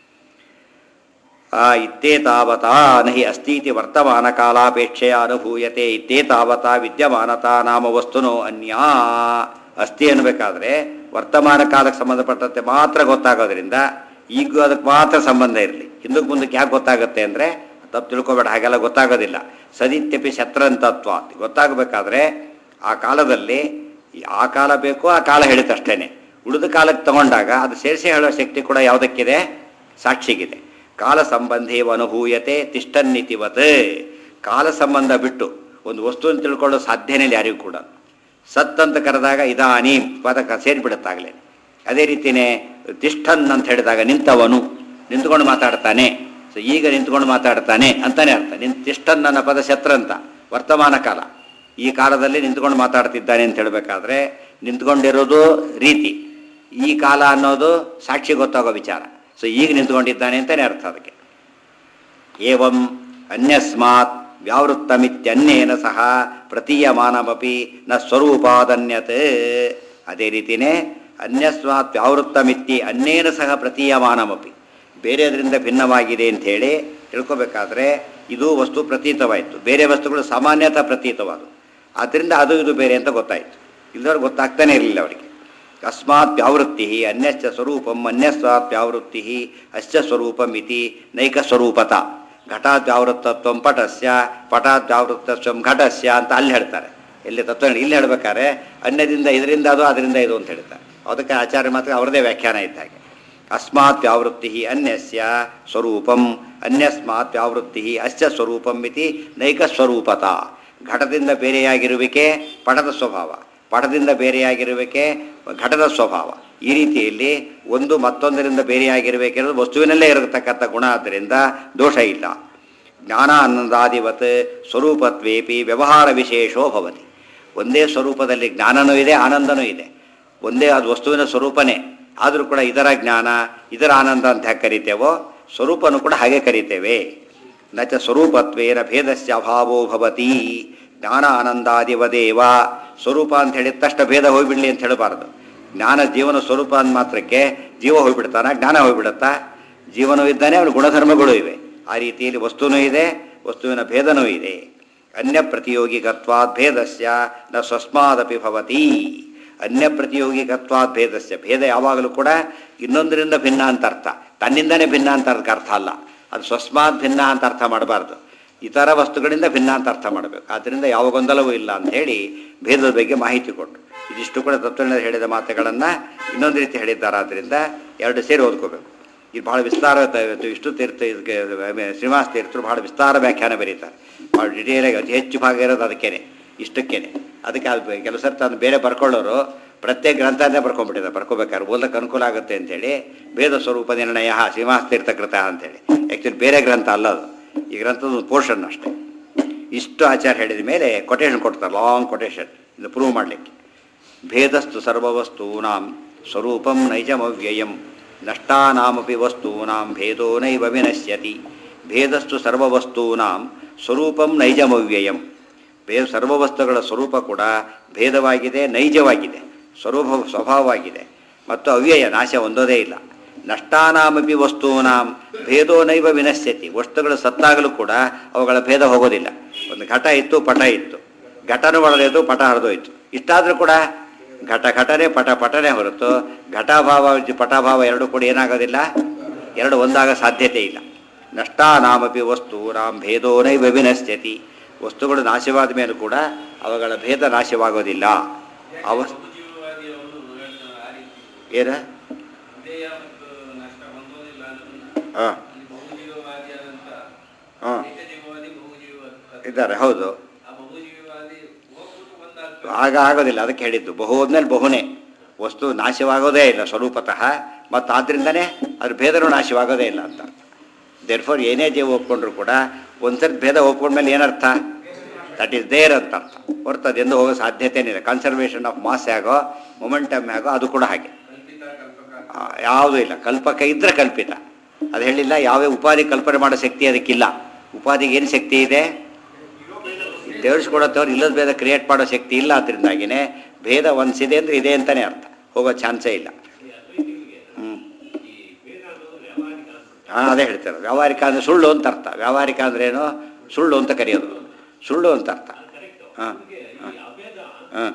ಆ ಇತ್ತೇ ತಾವತಾ ನಹಿ ಅಸ್ತೀತಿ ವರ್ತಮಾನ ಕಾಲಾಪೇಕ್ಷೆಯ ಅನುಭೂಯತೆ ಇತ್ತೇ ತಾವತಾ ವಿದ್ಯಮಾನತಾ ನಾಮ ವಸ್ತುನೋ ಅನ್ಯ ಅಸ್ತಿ ಅನ್ಬೇಕಾದ್ರೆ ವರ್ತಮಾನ ಕಾಲಕ್ಕೆ ಸಂಬಂಧಪಟ್ಟಂತೆ ಮಾತ್ರ ಗೊತ್ತಾಗೋದ್ರಿಂದ ಈಗೂ ಅದಕ್ಕೆ ಮಾತ್ರ ಸಂಬಂಧ ಇರಲಿ ಹಿಂದಕ್ಕೆ ಮುಂದಕ್ಕೆ ಯಾಕೆ ಗೊತ್ತಾಗುತ್ತೆ ಅಂದರೆ ತಪ್ಪು ತಿಳ್ಕೊಬೇಡ ಹಾಗೆಲ್ಲ ಗೊತ್ತಾಗೋದಿಲ್ಲ ಸದಿತ್ಯಪಿ ಶತ್ರಂತತ್ವ ಗೊತ್ತಾಗಬೇಕಾದ್ರೆ ಆ ಕಾಲದಲ್ಲಿ ಆ ಕಾಲ ಬೇಕು ಆ ಕಾಲ ಹೇಳಿತಷ್ಟೇನೆ ಉಳಿದ ಕಾಲಕ್ಕೆ ತಗೊಂಡಾಗ ಅದು ಸೇರಿಸಿ ಹೇಳೋ ಶಕ್ತಿ ಕೂಡ ಯಾವುದಕ್ಕಿದೆ ಸಾಕ್ಷಿಗಿದೆ ಕಾಲ ಸಂಬಂಧೇವ ಅನುಭೂಯತೆ ತಿಷ್ಟನ್ನಿತಿವತ್ ಕಾಲ ಸಂಬಂಧ ಬಿಟ್ಟು ಒಂದು ವಸ್ತುವನ್ನು ತಿಳ್ಕೊಳ್ಳೋ ಸಾಧ್ಯನೇ ಇಲ್ಲ ಯಾರಿಗೂ ಕೂಡ ಸತ್ ಅಂತ ಕರೆದಾಗ ಇದಾನಿ ಪದ ಕ ಸೇರಿಬಿಡುತ್ತಾಗಲೇ ಅದೇ ರೀತಿಯೇ ತಿಷ್ಠನ್ ಅಂತ ಹೇಳಿದಾಗ ನಿಂತವನು ನಿಂತ್ಕೊಂಡು ಮಾತಾಡ್ತಾನೆ ಸೊ ಈಗ ನಿಂತ್ಕೊಂಡು ಮಾತಾಡ್ತಾನೆ ಅಂತಾನೆ ಅರ್ಥ ನಿಂತ್ ತಿಷ್ಠನ್ ನನ್ನ ಪದ ಶತ್ರಂತ ವರ್ತಮಾನ ಕಾಲ ಈ ಕಾಲದಲ್ಲಿ ನಿಂತ್ಕೊಂಡು ಮಾತಾಡ್ತಿದ್ದಾನೆ ಅಂತ ಹೇಳಬೇಕಾದ್ರೆ ನಿಂತ್ಕೊಂಡಿರೋದು ರೀತಿ ಈ ಕಾಲ ಅನ್ನೋದು ಸಾಕ್ಷಿ ಗೊತ್ತಾಗೋ ವಿಚಾರ ಸೊ ಈಗ ನಿಂತ್ಕೊಂಡಿದ್ದಾನೆ ಅಂತಲೇ ಅರ್ಥ ಅದಕ್ಕೆ ಏವಂ ಅನ್ಯಸ್ಮಾತ್ ವ್ಯಾವೃತ್ತಮಿತ್ಯನ್ಯೇನ ಸಹ ಪ್ರತೀಯಮಾನಮಪಿ ನ ಸ್ವರೂಪಾದನ್ಯತ್ ಅದೇ ರೀತಿಯೇ ಅನ್ಯಸ್ಮಾತ್ ವ್ಯಾವೃತ್ತಮಿತ್ತಿ ಅನ್ಯೇನ ಸಹ ಪ್ರತೀಯಮಾನಮಪಿ ಬೇರೆದರಿಂದ ಭಿನ್ನವಾಗಿದೆ ಅಂಥೇಳಿ ತಿಳ್ಕೊಬೇಕಾದ್ರೆ ಇದು ವಸ್ತು ಪ್ರತೀತವಾಯಿತು ಬೇರೆ ವಸ್ತುಗಳು ಸಾಮಾನ್ಯತಃ ಪ್ರತೀತವಾದವು ಆದ್ದರಿಂದ ಅದು ಇದು ಬೇರೆ ಅಂತ ಗೊತ್ತಾಯಿತು ಇಲ್ಲದವ್ರು ಗೊತ್ತಾಗ್ತಾನೆ ಇರಲಿಲ್ಲ ಅವರಿಗೆ ಅಸ್ಮಾತ್ ವ್ಯಾವೃತ್ತಿ ಅನ್ಯಶ್ಚ ಸ್ವರೂಪಂ ಅನ್ಯಸ್ಮಾತ್ ವ್ಯಾವೃತ್ತಿ ಅಶ್ಚ ಸ್ವರೂಪಂ ಇತಿ ನೈಕ ಸ್ವರೂಪತ ಘಟಾತ್ ವ್ಯಾವೃತ್ತತ್ವಂ ಪಟಸ್ಯ ಪಟಾತ್ ವ್ಯಾವೃತ್ತತ್ವಂ ಘಟಸ್ಯ ಅಂತ ಅಲ್ಲಿ ಹೇಳ್ತಾರೆ ಎಲ್ಲಿ ತತ್ವ ಇಲ್ಲಿ ಹೇಳ್ಬೇಕಾದ್ರೆ ಅನ್ಯದಿಂದ ಇದರಿಂದ ಅದು ಅದರಿಂದ ಇದು ಅಂತ ಹೇಳ್ತಾರೆ ಅದಕ್ಕೆ ಆಚಾರ್ಯ ಮಾತ್ರ ಅವರದೇ ವ್ಯಾಖ್ಯಾನ ಇದ್ದ ಹಾಗೆ ಅಸ್ಮಾತ್ ವ್ಯಾವೃತ್ತಿ ಅನ್ಯಸ್ಯ ಸ್ವರೂಪಂ ಅನ್ಯಸ್ಮಾತ್ ವ್ಯಾವೃತ್ತಿ ಅಶ್ಚ ಸ್ವರೂಪಂ ಇತಿ ನೈಕ ಸ್ವರೂಪತ ಘಟದಿಂದ ಬೇರೆಯಾಗಿರುವಿಕೆ ಪಟದ ಸ್ವಭಾವ ಪಟದಿಂದ ಬೇರೆಯಾಗಿರುವಿಕೆ ಘಟದ ಸ್ವಭಾವ ಈ ರೀತಿಯಲ್ಲಿ ಒಂದು ಮತ್ತೊಂದರಿಂದ ಬೇರೆಯಾಗಿರಬೇಕಿರೋದು ವಸ್ತುವಿನಲ್ಲೇ ಇರತಕ್ಕಂಥ ಗುಣ ಆದ್ದರಿಂದ ದೋಷ ಇಲ್ಲ ಜ್ಞಾನ ಆನಂದಾದಿವತ್ ಸ್ವರೂಪತ್ವೇಪಿ ವ್ಯವಹಾರ ವಿಶೇಷೋ ಭವತಿ ಒಂದೇ ಸ್ವರೂಪದಲ್ಲಿ ಜ್ಞಾನನೂ ಇದೆ ಆನಂದನೂ ಇದೆ ಒಂದೇ ಅದು ವಸ್ತುವಿನ ಸ್ವರೂಪನೇ ಆದರೂ ಕೂಡ ಇದರ ಜ್ಞಾನ ಇದರ ಆನಂದ ಅಂತ ಹೇಗೆ ಕರಿತೇವೋ ಸ್ವರೂಪನೂ ಕೂಡ ಹಾಗೆ ಕರಿತೇವೆ ನ ಚ ಸ್ವರೂಪತ್ವೇನ ಭೇದಸ್ಯ ಅಭಾವೋ ಭವತಿ ಜ್ಞಾನ ಆನಂದಾದಿವದೇವ ಸ್ವರೂಪ ಅಂತ ಹೇಳಿದ ತಕ್ಷಣ ಭೇದ ಹೋಗ್ಬಿಡ್ಲಿ ಅಂತ ಹೇಳಬಾರದು ಜ್ಞಾನ ಜೀವನ ಸ್ವರೂಪ ಅಂದ ಮಾತ್ರಕ್ಕೆ ಜೀವ ಹೋಗ್ಬಿಡ್ತಾನ ಜ್ಞಾನ ಹೋಗ್ಬಿಡುತ್ತಾ ಜೀವನವೂ ಇದ್ದಾನೆ ಅವನ ಗುಣಧರ್ಮಗಳು ಇವೆ ಆ ರೀತಿಯಲ್ಲಿ ವಸ್ತುನೂ ಇದೆ ವಸ್ತುವಿನ ಭೇದನೂ ಇದೆ ಅನ್ಯ ಪ್ರತಿಯೋಗಿಕತ್ವಾದ್ ಭೇದಸ್ಯ ನ ಸ್ವಸ್ಮಾದಪಿ ಭವತಿ ಅನ್ಯ ಪ್ರತಿಯೋಗಿಕತ್ವಾದ್ ಭೇದಸ್ಯ ಭೇದ ಯಾವಾಗಲೂ ಕೂಡ ಇನ್ನೊಂದರಿಂದ ಭಿನ್ನ ಅಂತ ಅರ್ಥ ತನ್ನಿಂದನೇ ಭಿನ್ನ ಅಂತ ಅದಕ್ಕೆ ಅರ್ಥ ಅಲ್ಲ ಅದು ಸ್ವಸ್ಮಾತ್ ಭಿನ್ನ ಅಂತ ಅರ್ಥ ಮಾಡಬಾರ್ದು ಇತರ ವಸ್ತುಗಳಿಂದ ಭಿನ್ನ ಅಂತ ಅರ್ಥ ಮಾಡಬೇಕು ಆದ್ದರಿಂದ ಯಾವ ಗೊಂದಲವೂ ಇಲ್ಲ ಅಂತ ಹೇಳಿ ಭೇದದ ಬಗ್ಗೆ ಮಾಹಿತಿ ಕೊಟ್ಟರು ಇದಿಷ್ಟು ಕೂಡ ತತ್ವಜ್ಞರು ಹೇಳಿದ ಮಾತುಗಳನ್ನು ಇನ್ನೊಂದು ರೀತಿ ಹೇಳಿದ್ದಾರೆ ಆದ್ದರಿಂದ ಎರಡು ಸೇರಿ ಓದ್ಕೋಬೇಕು ಇದು ಭಾಳ ವಿಸ್ತಾರ ತ- ಇಷ್ಟು ತೀರ್ಥ ಇದಕ್ಕೆ ಶ್ರೀನಿವಾಸ ತೀರ್ಥರು ಭಾಳ ವಿಸ್ತಾರ ವ್ಯಾಖ್ಯಾನ ಬರೀತಾರೆ ಭಾಳ ಡಿಟೇಲಾಗಿ ಅತಿ ಹೆಚ್ಚು ಭಾಗ ಇರೋದು ಅದಕ್ಕೇನೆ ಇಷ್ಟಕ್ಕೇನೆ ಅದಕ್ಕೆ ಅದು ಕೆಲವು ಸರ್ತಿ ಅದನ್ನು ಬೇರೆ ಬರ್ಕೊಳ್ಳೋರು ಪ್ರತ್ಯೇಕ ಗ್ರಂಥನೇ ಬರ್ಕೊಂಡ್ಬಿಟ್ಟಿದ್ದಾರೆ ಬರ್ಕೋಬೇಕಾದ್ರೆ ಓದಕ್ಕೆ ಅನುಕೂಲ ಆಗುತ್ತೆ ಅಂತೇಳಿ ಭೇದ ಸ್ವರೂಪ ನಿರ್ಣಯ ಶ್ರೀನಿವಾಸ ತೀರ್ಥಕೃತ ಅಂತೇಳಿ ಆ್ಯಕ್ಚುಲಿ ಬೇರೆ ಗ್ರಂಥ ಅಲ್ಲ ಅದು ಈ ಗ್ರಂಥದ ಒಂದು ಪೋರ್ಷನ್ ಅಷ್ಟೇ ಇಷ್ಟು ಆಚಾರ ಹೇಳಿದ ಮೇಲೆ ಕೊಟೇಶನ್ ಕೊಡ್ತಾರೆ ಲಾಂಗ್ ಕೊಟೇಶನ್ ಇದು ಪ್ರೂವ್ ಮಾಡಲಿಕ್ಕೆ ಭೇದಸ್ತು ಸರ್ವವಸ್ತೂನಾಂ ಸ್ವರೂಪಂ ನೈಜಮವ್ಯಯಂ ನಷ್ಟಾನಾಮಪಿ ವಸ್ತೂನಾಂ ಭೇದೋ ನೈವ ವಿನಶ್ಯತಿ ಭೇದಸ್ತು ಸರ್ವವಸ್ತೂನಾಂ ಸ್ವರೂಪಂ ನೈಜಮವ್ಯಯಂ ಭೇ ಸರ್ವವಸ್ತುಗಳ ಸ್ವರೂಪ ಕೂಡ ಭೇದವಾಗಿದೆ ನೈಜವಾಗಿದೆ ಸ್ವರೂಪ ಸ್ವಭಾವವಾಗಿದೆ ಮತ್ತು ಅವ್ಯಯ ನಾಶ ಹೊಂದೋದೇ ಇಲ್ಲ ನಷ್ಟಾನಾಮಪಿ ವಸ್ತೂನಾಂ ಭೇದೋ ನೈವ ವಿನಶ್ಯತಿ ವಸ್ತುಗಳು ಸತ್ತಾಗಲೂ ಕೂಡ ಅವುಗಳ ಭೇದ ಹೋಗೋದಿಲ್ಲ ಒಂದು ಘಟ ಇತ್ತು ಪಟ ಇತ್ತು ಘಟನೂ ಒಡೆದೋಯ್ತು ಪಟ ಹರಿದೋಯ್ತು ಇಷ್ಟಾದರೂ ಕೂಡ ಘಟ ಘಟನೆ ಪಟ ಪಟನೆ ಹೊರತು ಘಟಭಾವ ಪಟಭಾವ ಎರಡು ಕೂಡ ಏನಾಗೋದಿಲ್ಲ ಎರಡು ಒಂದಾಗ ಸಾಧ್ಯತೆ ಇಲ್ಲ ನಷ್ಟಾನಾಮಪಿ ವಸ್ತು ರಾಮ್ ಭೇದೋ ನೈವ ವಿನಶ್ಯತಿ ವಸ್ತುಗಳು ನಾಶವಾದ ಮೇಲೂ ಕೂಡ ಅವುಗಳ ಭೇದ ನಾಶವಾಗೋದಿಲ್ಲ ಅವ ಬಹುಜೀವವಾದಿ ಅವರು ಹೇಳ್ತಾರೆ ಆ ರೀತಿ ಏನ ವಿಧೇಯ ಮತ್ತು ನಷ್ಟ ಹೊಂದೋದಿಲ್ಲ ಅನ್ನೋದನ್ನ ಹಾಂ ಅಲ್ಲಿ ಬಹುಜೀವವಾದಿಯಾದಂಥ ಹಾಂ ಏಕಜೀವವಾದಿ ಬಹುಜೀವವಾದಿ ಇದ್ದಾರೆ ಹೌದು ಆ ಬಹುಜೀವವಾದಿ ಹೋಗ್ಬಿಟ್ಟು ಒಂದಾಗ್ತದೆ ಆಗ ಆಗೋದಿಲ್ಲ ಅದಕ್ಕೆ ಹೇಳಿದ್ದು ಬಹು ಹೋದ್ಮೇಲೆ ಬಹುನೇ ವಸ್ತು ನಾಶವಾಗೋದೇ ಇಲ್ಲ ಸ್ವರೂಪತಃ ಮತ್ತು ಆದ್ದರಿಂದನೇ ಅದ್ರ ಭೇದನೂ ನಾಶವಾಗೋದೇ ಇಲ್ಲ ಅಂತ ದೇರ್ಫೋರ್ ಏನೇ ಜೀವ ಒಪ್ಕೊಂಡ್ರು ಕೂಡ ಒಂದ್ಸರಿ ಭೇದ ಒಪ್ಕೊಂಡ್ಮೇಲೆ ಏನರ್ಥ ದಟ್ ಈಸ್ ದೇರ್ ಅಂತ ಅರ್ಥ ಹೊರತು ಅದೆಂದು ಹೋಗೋ ಸಾಧ್ಯತೆನೇ ಇಲ್ಲ ಕನ್ಸರ್ವೇಷನ್ ಆಫ್ ಮಾಸ್ ಆಗೋ ಮೊಮೆಂಟಮ್ ಆಗೋ ಅದು ಕೂಡ ಹಾಗೆ ಕಲ್ಪಿತ ಕಲ್ಪಕ ಆ, ಯಾವುದೂ ಇಲ್ಲ ಕಲ್ಪಕ ಇದ್ರೆ ಕಲ್ಪಿತ ಅದು ಹೇಳಿಲ್ಲ ಯಾವ್ಯಾವ ಉಪಾಧಿ ಕಲ್ಪನೆ ಮಾಡೋ ಶಕ್ತಿ ಅದಕ್ಕಿಲ್ಲ ಉಪಾಧಿಗೆ ಏನು ಶಕ್ತಿ ಇದೆ ದೇವರಿಸ್ಕೊಡತ್ತವ್ರು ಇಲ್ಲದ ಭೇದ ಕ್ರಿಯೇಟ್ ಮಾಡೋ ಶಕ್ತಿ ಇಲ್ಲ ಅದರಿಂದಾಗಿನೇ ಭೇದ ಒಂದ್ಸಿದೆ ಅಂದ್ರೆ ಇದೆ ಅಂತಲೇ ಅರ್ಥ ಹೋಗೋ ಚಾನ್ಸೇ ಇಲ್ಲ ಹ್ಞೂ ಹಾಂ ಅದೇ ಹೇಳ್ತಾರೆ ವ್ಯಾವಹಾರಿಕ ಅಂದರೆ ಸುಳ್ಳು ಅಂತ ಅರ್ಥ ವ್ಯಾವಹಾರಿಕ ಅಂದ್ರೇನು ಸುಳ್ಳು ಅಂತ ಕರೆಯೋದು ಸುಳ್ಳು ಅಂತ ಅರ್ಥ ಹಾಂ ಹಾಂ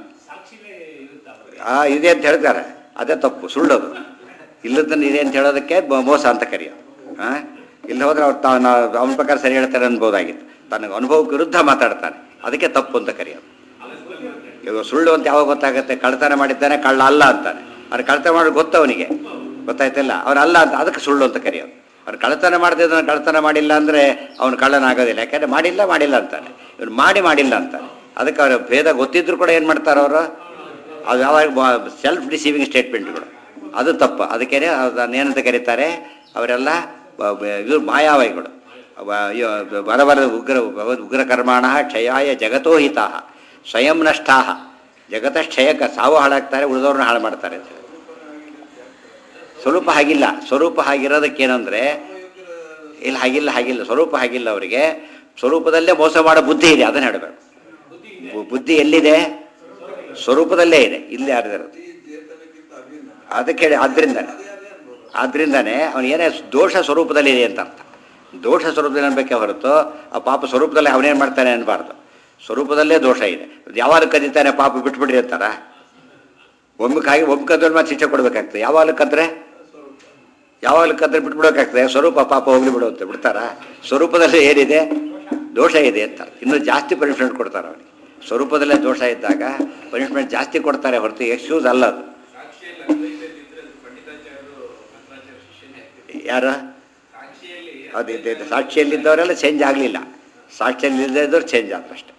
ಆ ಇದೆ ಅಂತ ಹೇಳ್ತಾರೆ ಅದೇ ತಪ್ಪು ಸುಳ್ಳೋದು ಇಲ್ಲದನ್ನು ಇದೆ ಅಂತ ಹೇಳೋದಕ್ಕೆ ಬ- ಮೋಸ ಅಂತ ಕರೆಯೋದು ಹಾಂ ಇಲ್ಲ ಹೋದ್ರೆ ಅವ್ರು ತಾನು ಅವನ ಪ್ರಕಾರ ಸರಿ ಹೇಳ್ತಾರೆ ಅನ್ಬೋದಾಗಿತ್ತು ತನಗೆ ಅನುಭವಕ್ಕೆ ವಿರುದ್ಧ ಮಾತಾಡ್ತಾನೆ ಅದಕ್ಕೆ ತಪ್ಪು ಅಂತ ಕರೆಯೋದು ಇವಾಗ ಸುಳ್ಳು ಅಂತ ಯಾವಾಗ ಗೊತ್ತಾಗುತ್ತೆ ಕಳ್ತನ ಮಾಡಿದ್ದಾನೆ ಕಳ್ಳ ಅಲ್ಲ ಅಂತಾನೆ ಅವ್ನು ಕಳ್ತನ ಮಾಡೋದು ಗೊತ್ತು ಅವನಿಗೆ ಗೊತ್ತಾಯ್ತಿಲ್ಲ ಅವ್ನು ಅಲ್ಲ ಅಂತ ಅದಕ್ಕೆ ಸುಳ್ಳು ಅಂತ ಕರೆಯೋದು ಅವ್ನು ಕಳ್ತನ ಮಾಡ್ತಿದ್ದಾನೆ ಕಳ್ತನ ಮಾಡಿಲ್ಲ ಅಂದರೆ ಅವ್ನು ಕಳ್ಳನಾಗೋದಿಲ್ಲ ಯಾಕಂದರೆ ಮಾಡಿಲ್ಲ ಮಾಡಿಲ್ಲ ಅಂತಾನೆ ಇವನು ಮಾಡಿ ಮಾಡಿಲ್ಲ ಅಂತಾನೆ ಅದಕ್ಕೆ ಅವ್ರ ಭೇದ ಗೊತ್ತಿದ್ರು ಕೂಡ ಏನು ಮಾಡ್ತಾರೆ ಅವರು ಅದು ಯಾವಾಗ ಸೆಲ್ಫ್ ಡಿಸೀವಿಂಗ್ ಸ್ಟೇಟ್ಮೆಂಟ್ಗಳು ಅದು ತಪ್ಪು ಅದಕ್ಕೇನೆ ಅದನ್ನೇನಂತ ಕರೀತಾರೆ ಅವರೆಲ್ಲ ಬ- ಬ- ಇವ್ರು ಮಾಯಾವೈಗಳು ವ- ಇವ- ಬರಬರ ಉಗ್ರ ಉಗ್ರ ಕರ್ಮಾಣ ಕ್ಷಯಾಯ ಜಗತೋ ಹಿತಾ ಸ್ವಯಂ ನಷ್ಟಾ ಜಗತ ಕ್ಷಯಕ ಸಾವು ಹಾಳಾಗ್ತಾರೆ ಉಳಿದವ್ರನ್ನ ಹಾಳು ಮಾಡ್ತಾರೆ ಅಂತ ಹೇಳಿ ಸ್ವರೂಪ ಹಾಗಿಲ್ಲ ಸ್ವರೂಪ ಹಾಗಿರೋದಕ್ಕೇನಂದ್ರೆ ಇಲ್ಲ ಹಾಗಿಲ್ಲ ಹಾಗಿಲ್ಲ ಸ್ವರೂಪ ಹಾಗಿಲ್ಲ ಅವರಿಗೆ ಸ್ವರೂಪದಲ್ಲೇ ಮೋಸ ಮಾಡೋ ಬುದ್ಧಿ ಇದೆ ಅದನ್ನ ಹೇಳಬೇಕು ಬು- ಬುದ್ಧಿ ಎಲ್ಲಿದೆ ಸ್ವರೂಪದಲ್ಲೇ ಇದೆ ಇಲ್ಲಿ ಯಾರಿದಿರೋದು ಅದಕ್ಕೆ ಹೇಳಿ ಆದ್ರಿಂದಾನೆ ಆದ್ರಿಂದಾನೆ ಅವನು ಏನೇ ದೋಷ ಸ್ವರೂಪದಲ್ಲಿ ಇದೆ ಅಂತ ಅರ್ಥ ದೋಷ ಸ್ವರೂಪದಲ್ಲಿ ಅನ್ಬೇಕೆ ಹೊರತು ಆ ಪಾಪ ಸ್ವರೂಪದಲ್ಲಿ ಅವನೇನು ಮಾಡ್ತಾನೆ ಅನ್ಬಾರ್ದು ಸ್ವರೂಪದಲ್ಲೇ ದೋಷ ಇದೆ ಯಾವಾಗ ಕದೀತಾನೆ ಪಾಪ ಬಿಟ್ಬಿಡ್ರಿ ಅಂತಾರ ಒಮ್ಮಕ್ಕಾಗಿ ಒಮ್ಮೆ ಕದ್ರೆ ಮತ್ತೆ ಶಿಕ್ಷೆ ಕೊಡ್ಬೇಕಾಗ್ತದೆ ಯಾವಾಗ ಕದ್ರೆ ಯಾವಾಗ ಕದ್ರೆ ಬಿಟ್ಬಿಡೋಕ್ಕಾಗ್ತದೆ ಸ್ವರೂಪ ಪಾಪ ಹೋಗ್ಲಿ ಬಿಡುತ್ತೆ ಬಿಡ್ತಾರ ಸ್ವರೂಪದಲ್ಲಿ ಏನಿದೆ ದೋಷ ಇದೆ ಅಂತ ಇನ್ನೂ ಜಾಸ್ತಿ ಪನಿಷ್ಮೆಂಟ್ ಕೊಡ್ತಾರೆ ಅವನಿಗೆ ಸ್ವರೂಪದಲ್ಲೇ ದೋಷ ಇದ್ದಾಗ ಪನಿಷ್ಮೆಂಟ್ ಜಾಸ್ತಿ ಕೊಡ್ತಾರೆ ಹೊರತು ಎಕ್ಸ್ಕ್ಯೂಸ್ ಅಲ್ಲ ಅದು ಸಾಕ್ಷಿಯಲ್ಲಿ ಅದ್ವೈತದಿದ್ರೆ ಅದು ಪಂಡಿತಾಚಾರ್ಯರು ಮಂತ್ರಾಚಾರ್ಯ ಶಿಷ್ಯನೇ ಆಗ್ತಿದ್ರು ಯಾರು ಸಾಕ್ಷಿಯಲ್ಲಿ ಅದು ಇದೆ ಇದೆ. ಸಾಕ್ಷಿಯಲ್ಲಿದ್ದವರೆಲ್ಲ ಚೇಂಜ್ ಆಗಲಿಲ್ಲ ಸಾಕ್ಷಿಯಲ್ಲಿದ್ದವ್ರು ಚೇಂಜ್ ಆದ್ರು ಅಷ್ಟೇ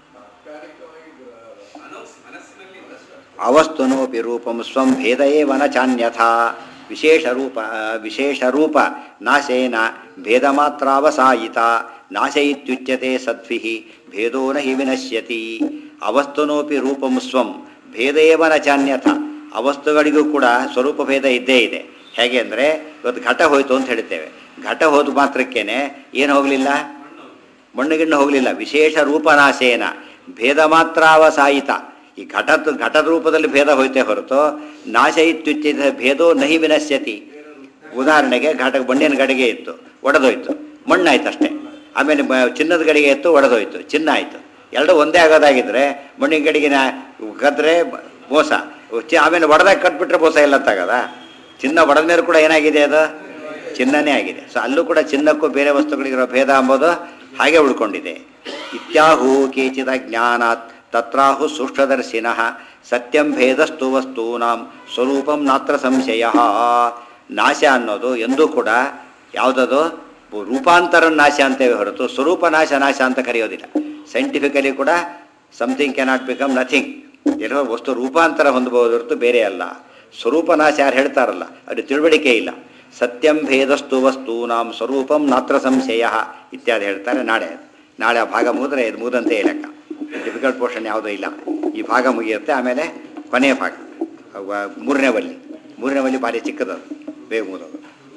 ಮನಸ್ ಮನಸ್ಸಿನಲ್ಲಿ ಅಷ್ಟು ಅವಸ್ತುನೋಪಿ ರೂಪಂ ಸ್ವಂ ಭೇದ ಏವ ನ ಚಾನ್ಯಥಾ ವಿಶೇಷ ರೂಪ ವಿಶೇಷ ರೂಪ ನಾಶೇನ ಭೇದ ಮಾತ್ರಾವಸಾಯಿತ ನಾಶ ಇತ್ಯುಚ್ಯತೆ ಸದ್ಭಿ ಭೇದೋ ನ ಹಿ ವಿನಶ್ಯತಿ ಅವಸ್ತುನೋಪಿ ರೂಪಂ ಸ್ವಂ ಭೇದ ಏವ ನ ಚಾನ್ಯಥ ಅವಸ್ತುಗಳಿಗೂ ಕೂಡ ಸ್ವರೂಪ ಭೇದ ಇದ್ದೇ ಇದೆ ಹೇಗೆ ಅಂದರೆ ಇವತ್ತು ಘಟ ಹೋಯಿತು ಅಂತ ಹೇಳ್ತೇವೆ ಘಟ ಹೋದ ಮಾತ್ರಕ್ಕೇನೆ ಏನು ಹೋಗಲಿಲ್ಲ ಮಣ್ಣುಗಿಣ್ಣು ಹೋಗಲಿಲ್ಲ ವಿಶೇಷ ರೂಪನಾಶೇನ ಭೇದ ಮಾತ್ರ ಅವಸಾಯಿತ ಈ ಘಟದ ಘಟದ ರೂಪದಲ್ಲಿ ಭೇದ ಹೋಯ್ತೆ ಹೊರತು ನಾಶ ಇತ್ಯುಚ್ಚಿತ ಭೇದೋ ನಹಿ ವಿನಶ್ಯತಿ ಉದಾಹರಣೆಗೆ ಘಟ ಮಣ್ಣಿನ ಗಡಿಗೆ ಇತ್ತು ಒಡೆದೋಯ್ತು ಮಣ್ಣಾಯ್ತು ಅಷ್ಟೇ ಆಮೇಲೆ ಬ- ಚಿನ್ನದ ಗಡಿಗೆ ಇತ್ತು ಒಡೆದೋಯ್ತು ಚಿನ್ನ ಆಯಿತು ಎರಡು ಒಂದೇ ಆಗೋದಾಗಿದ್ರೆ ಮಣ್ಣಿನ ಗಡಿಗೆನ ಕದ್ರೆ ಬ- ಮೋಸ ಚಿ ಆಮೇಲೆ ಒಡೆದಾಗ ಕಟ್ಬಿಟ್ರೆ ಮೋಸ ಇಲ್ಲ ಅಂತಾಗದ ಚಿನ್ನ ಒಡೆದ ಮೇಲೆ ಕೂಡ ಏನಾಗಿದೆ ಅದು ಚಿನ್ನನೇ ಆಗಿದೆ ಸೊ ಅಲ್ಲೂ ಕೂಡ ಚಿನ್ನಕ್ಕೂ ಬೇರೆ ವಸ್ತುಗಳಿಗಿರೋ ಭೇದ ಎಂಬುದು ಹಾಗೆ ಉಳ್ಕೊಂಡಿದೆ ಇತ್ಯಾಹು ಕೇಚಿದ ಜ್ಞಾನಾತ್ ತತ್ರಾಹು ಸೂಕ್ಷ್ಮದರ್ಶಿನಃ ಸತ್ಯಂ ಭೇದಸ್ತು ವಸ್ತೂನಾಂ ಸ್ವರೂಪಂ ನಾತ್ರ ಸಂಶಯ ನಾಶ ಅನ್ನೋದು ಎಂದೂ ಕೂಡ ಯಾವುದದು ರೂಪಾಂತರ ನಾಶ ಅಂತೇವೆ ಹೊರತು ಸ್ವರೂಪ ನಾಶ ನಾಶ ಅಂತ ಕರೆಯೋದಿಲ್ಲ ಸೈಂಟಿಫಿಕಲಿ ಕೂಡ ಸಮಥಿಂಗ್ ಕೆನಾಟ್ ಬಿಕಮ್ ನಥಿಂಗ್ ಎಲ್ಲೋ ವಸ್ತು ರೂಪಾಂತರ ಹೊಂದಬಹುದು ಹೊರತು ಬೇರೆ ಅಲ್ಲ ಸ್ವರೂಪ ನಾಶ ಯಾರು ಹೇಳ್ತಾರಲ್ಲ ಅದು ತಿಳುವಳಿಕೆ ಇಲ್ಲ ಸತ್ಯಂ ಭೇದಸ್ತು ವಸ್ತೂನಾಂ ಸ್ವರೂಪಂ ನಾತ್ರ ಸಂಶಯ ಇತ್ಯಾದಿ ಹೇಳ್ತಾರೆ ನಾಳೆ ನಾಳೆ ಆ ಭಾಗ ಮುಗಿದ್ರೆ ಇದು ಮುಗಿದಂತೆ ಲೆಕ್ಕ ಡಿಫಿಕಲ್ಟ್ ಪೋರ್ಷನ್ ಯಾವುದೂ ಇಲ್ಲ ಈ ಭಾಗ ಮುಗಿಯುತ್ತೆ ಆಮೇಲೆ ಕೊನೆಯ ಭಾಗ ಅವ- ಮೂರನೇ ವಲ್ಲಿ ಮೂರನೇ ವಲ್ಲಿ ಭಾರಿ ಚಿಕ್ಕದದು ಬೇಗ ಮುಗಿದೋದು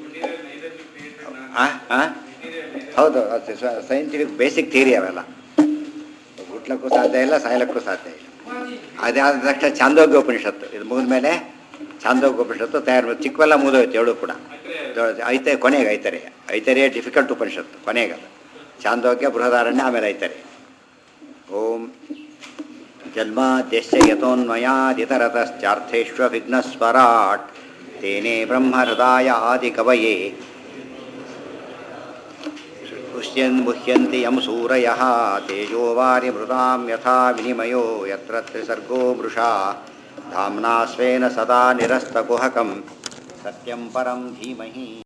ಆ ಆ? ಹೌದು ಸೈಂಟಿಫಿಕ್ ಬೇಸಿಕ್ ಥಿಯರಿ ಅವೆಲ್ಲ ಹುಟ್ಲಕ್ಕೂ ಸಾಧ್ಯ ಇಲ್ಲ ಸಾಯಲಕ್ಕೂ ಸಾಧ್ಯ ಇಲ್ಲ ಅದಾದ ತಕ್ಷಣ ಚಾಂದೋಗ್ಯ ಉಪನಿಷತ್ತು ಇದು ಮುಗಿದ ಮೇಲೆ ಚಾಂದೋಗ್ಯ ಉಪನಿಷತ್ತು ತಯಾರು ಮಾಡಿ- ಚಿಕ್ಕವೆಲ್ಲ ಮುಗಿದೋಯ್ತು ಏಳು ಕೂಡ ಐತೆ ಕೊನೆಗೆ ಐತರೆ ಐತರೆ ಡಿಫಿಕಲ್ಟ್ ಉಪನಿಷತ್ತು ಕೊನೆಗೆ ಅದು ಚಾಂದೋಗ್ಯ ಬೃಹದಾರಣ್ಯ ಆಮೇಲೆ ಐತರೆ ಓಂ ಜನ್ಮಾದ್ಯಶ್ಚ ಯತೋನ್ಮಯಾದಿತರತಶ್ಚಾರ್ಥೇಷ್ವವಿಘ್ನಸ್ವರಾಟ್ ತೇನೇ ಬ್ರಹ್ಮಹೃದಾಯ ಆದಿಕವಯೇ ಪುಷ್ಯನ್ ಮುಹ್ಯಂತಿ ಯಂ ಸೂರಯಃ ತೇಜೋ ವಾರಿಮೃತಾಂ ಯಥಾ ವಿನಿಮಯೋ ಯತ್ರ ತ್ರಿಸರ್ಗೋ ಮೃಷಾ ಧಾಮ್ನಾ ಸ್ವೇನ ಸದಾ ನಿರಸ್ತಕುಹಕಂ ಸತ್ಯಂ ಪರಂ ಧೀಮಹಿ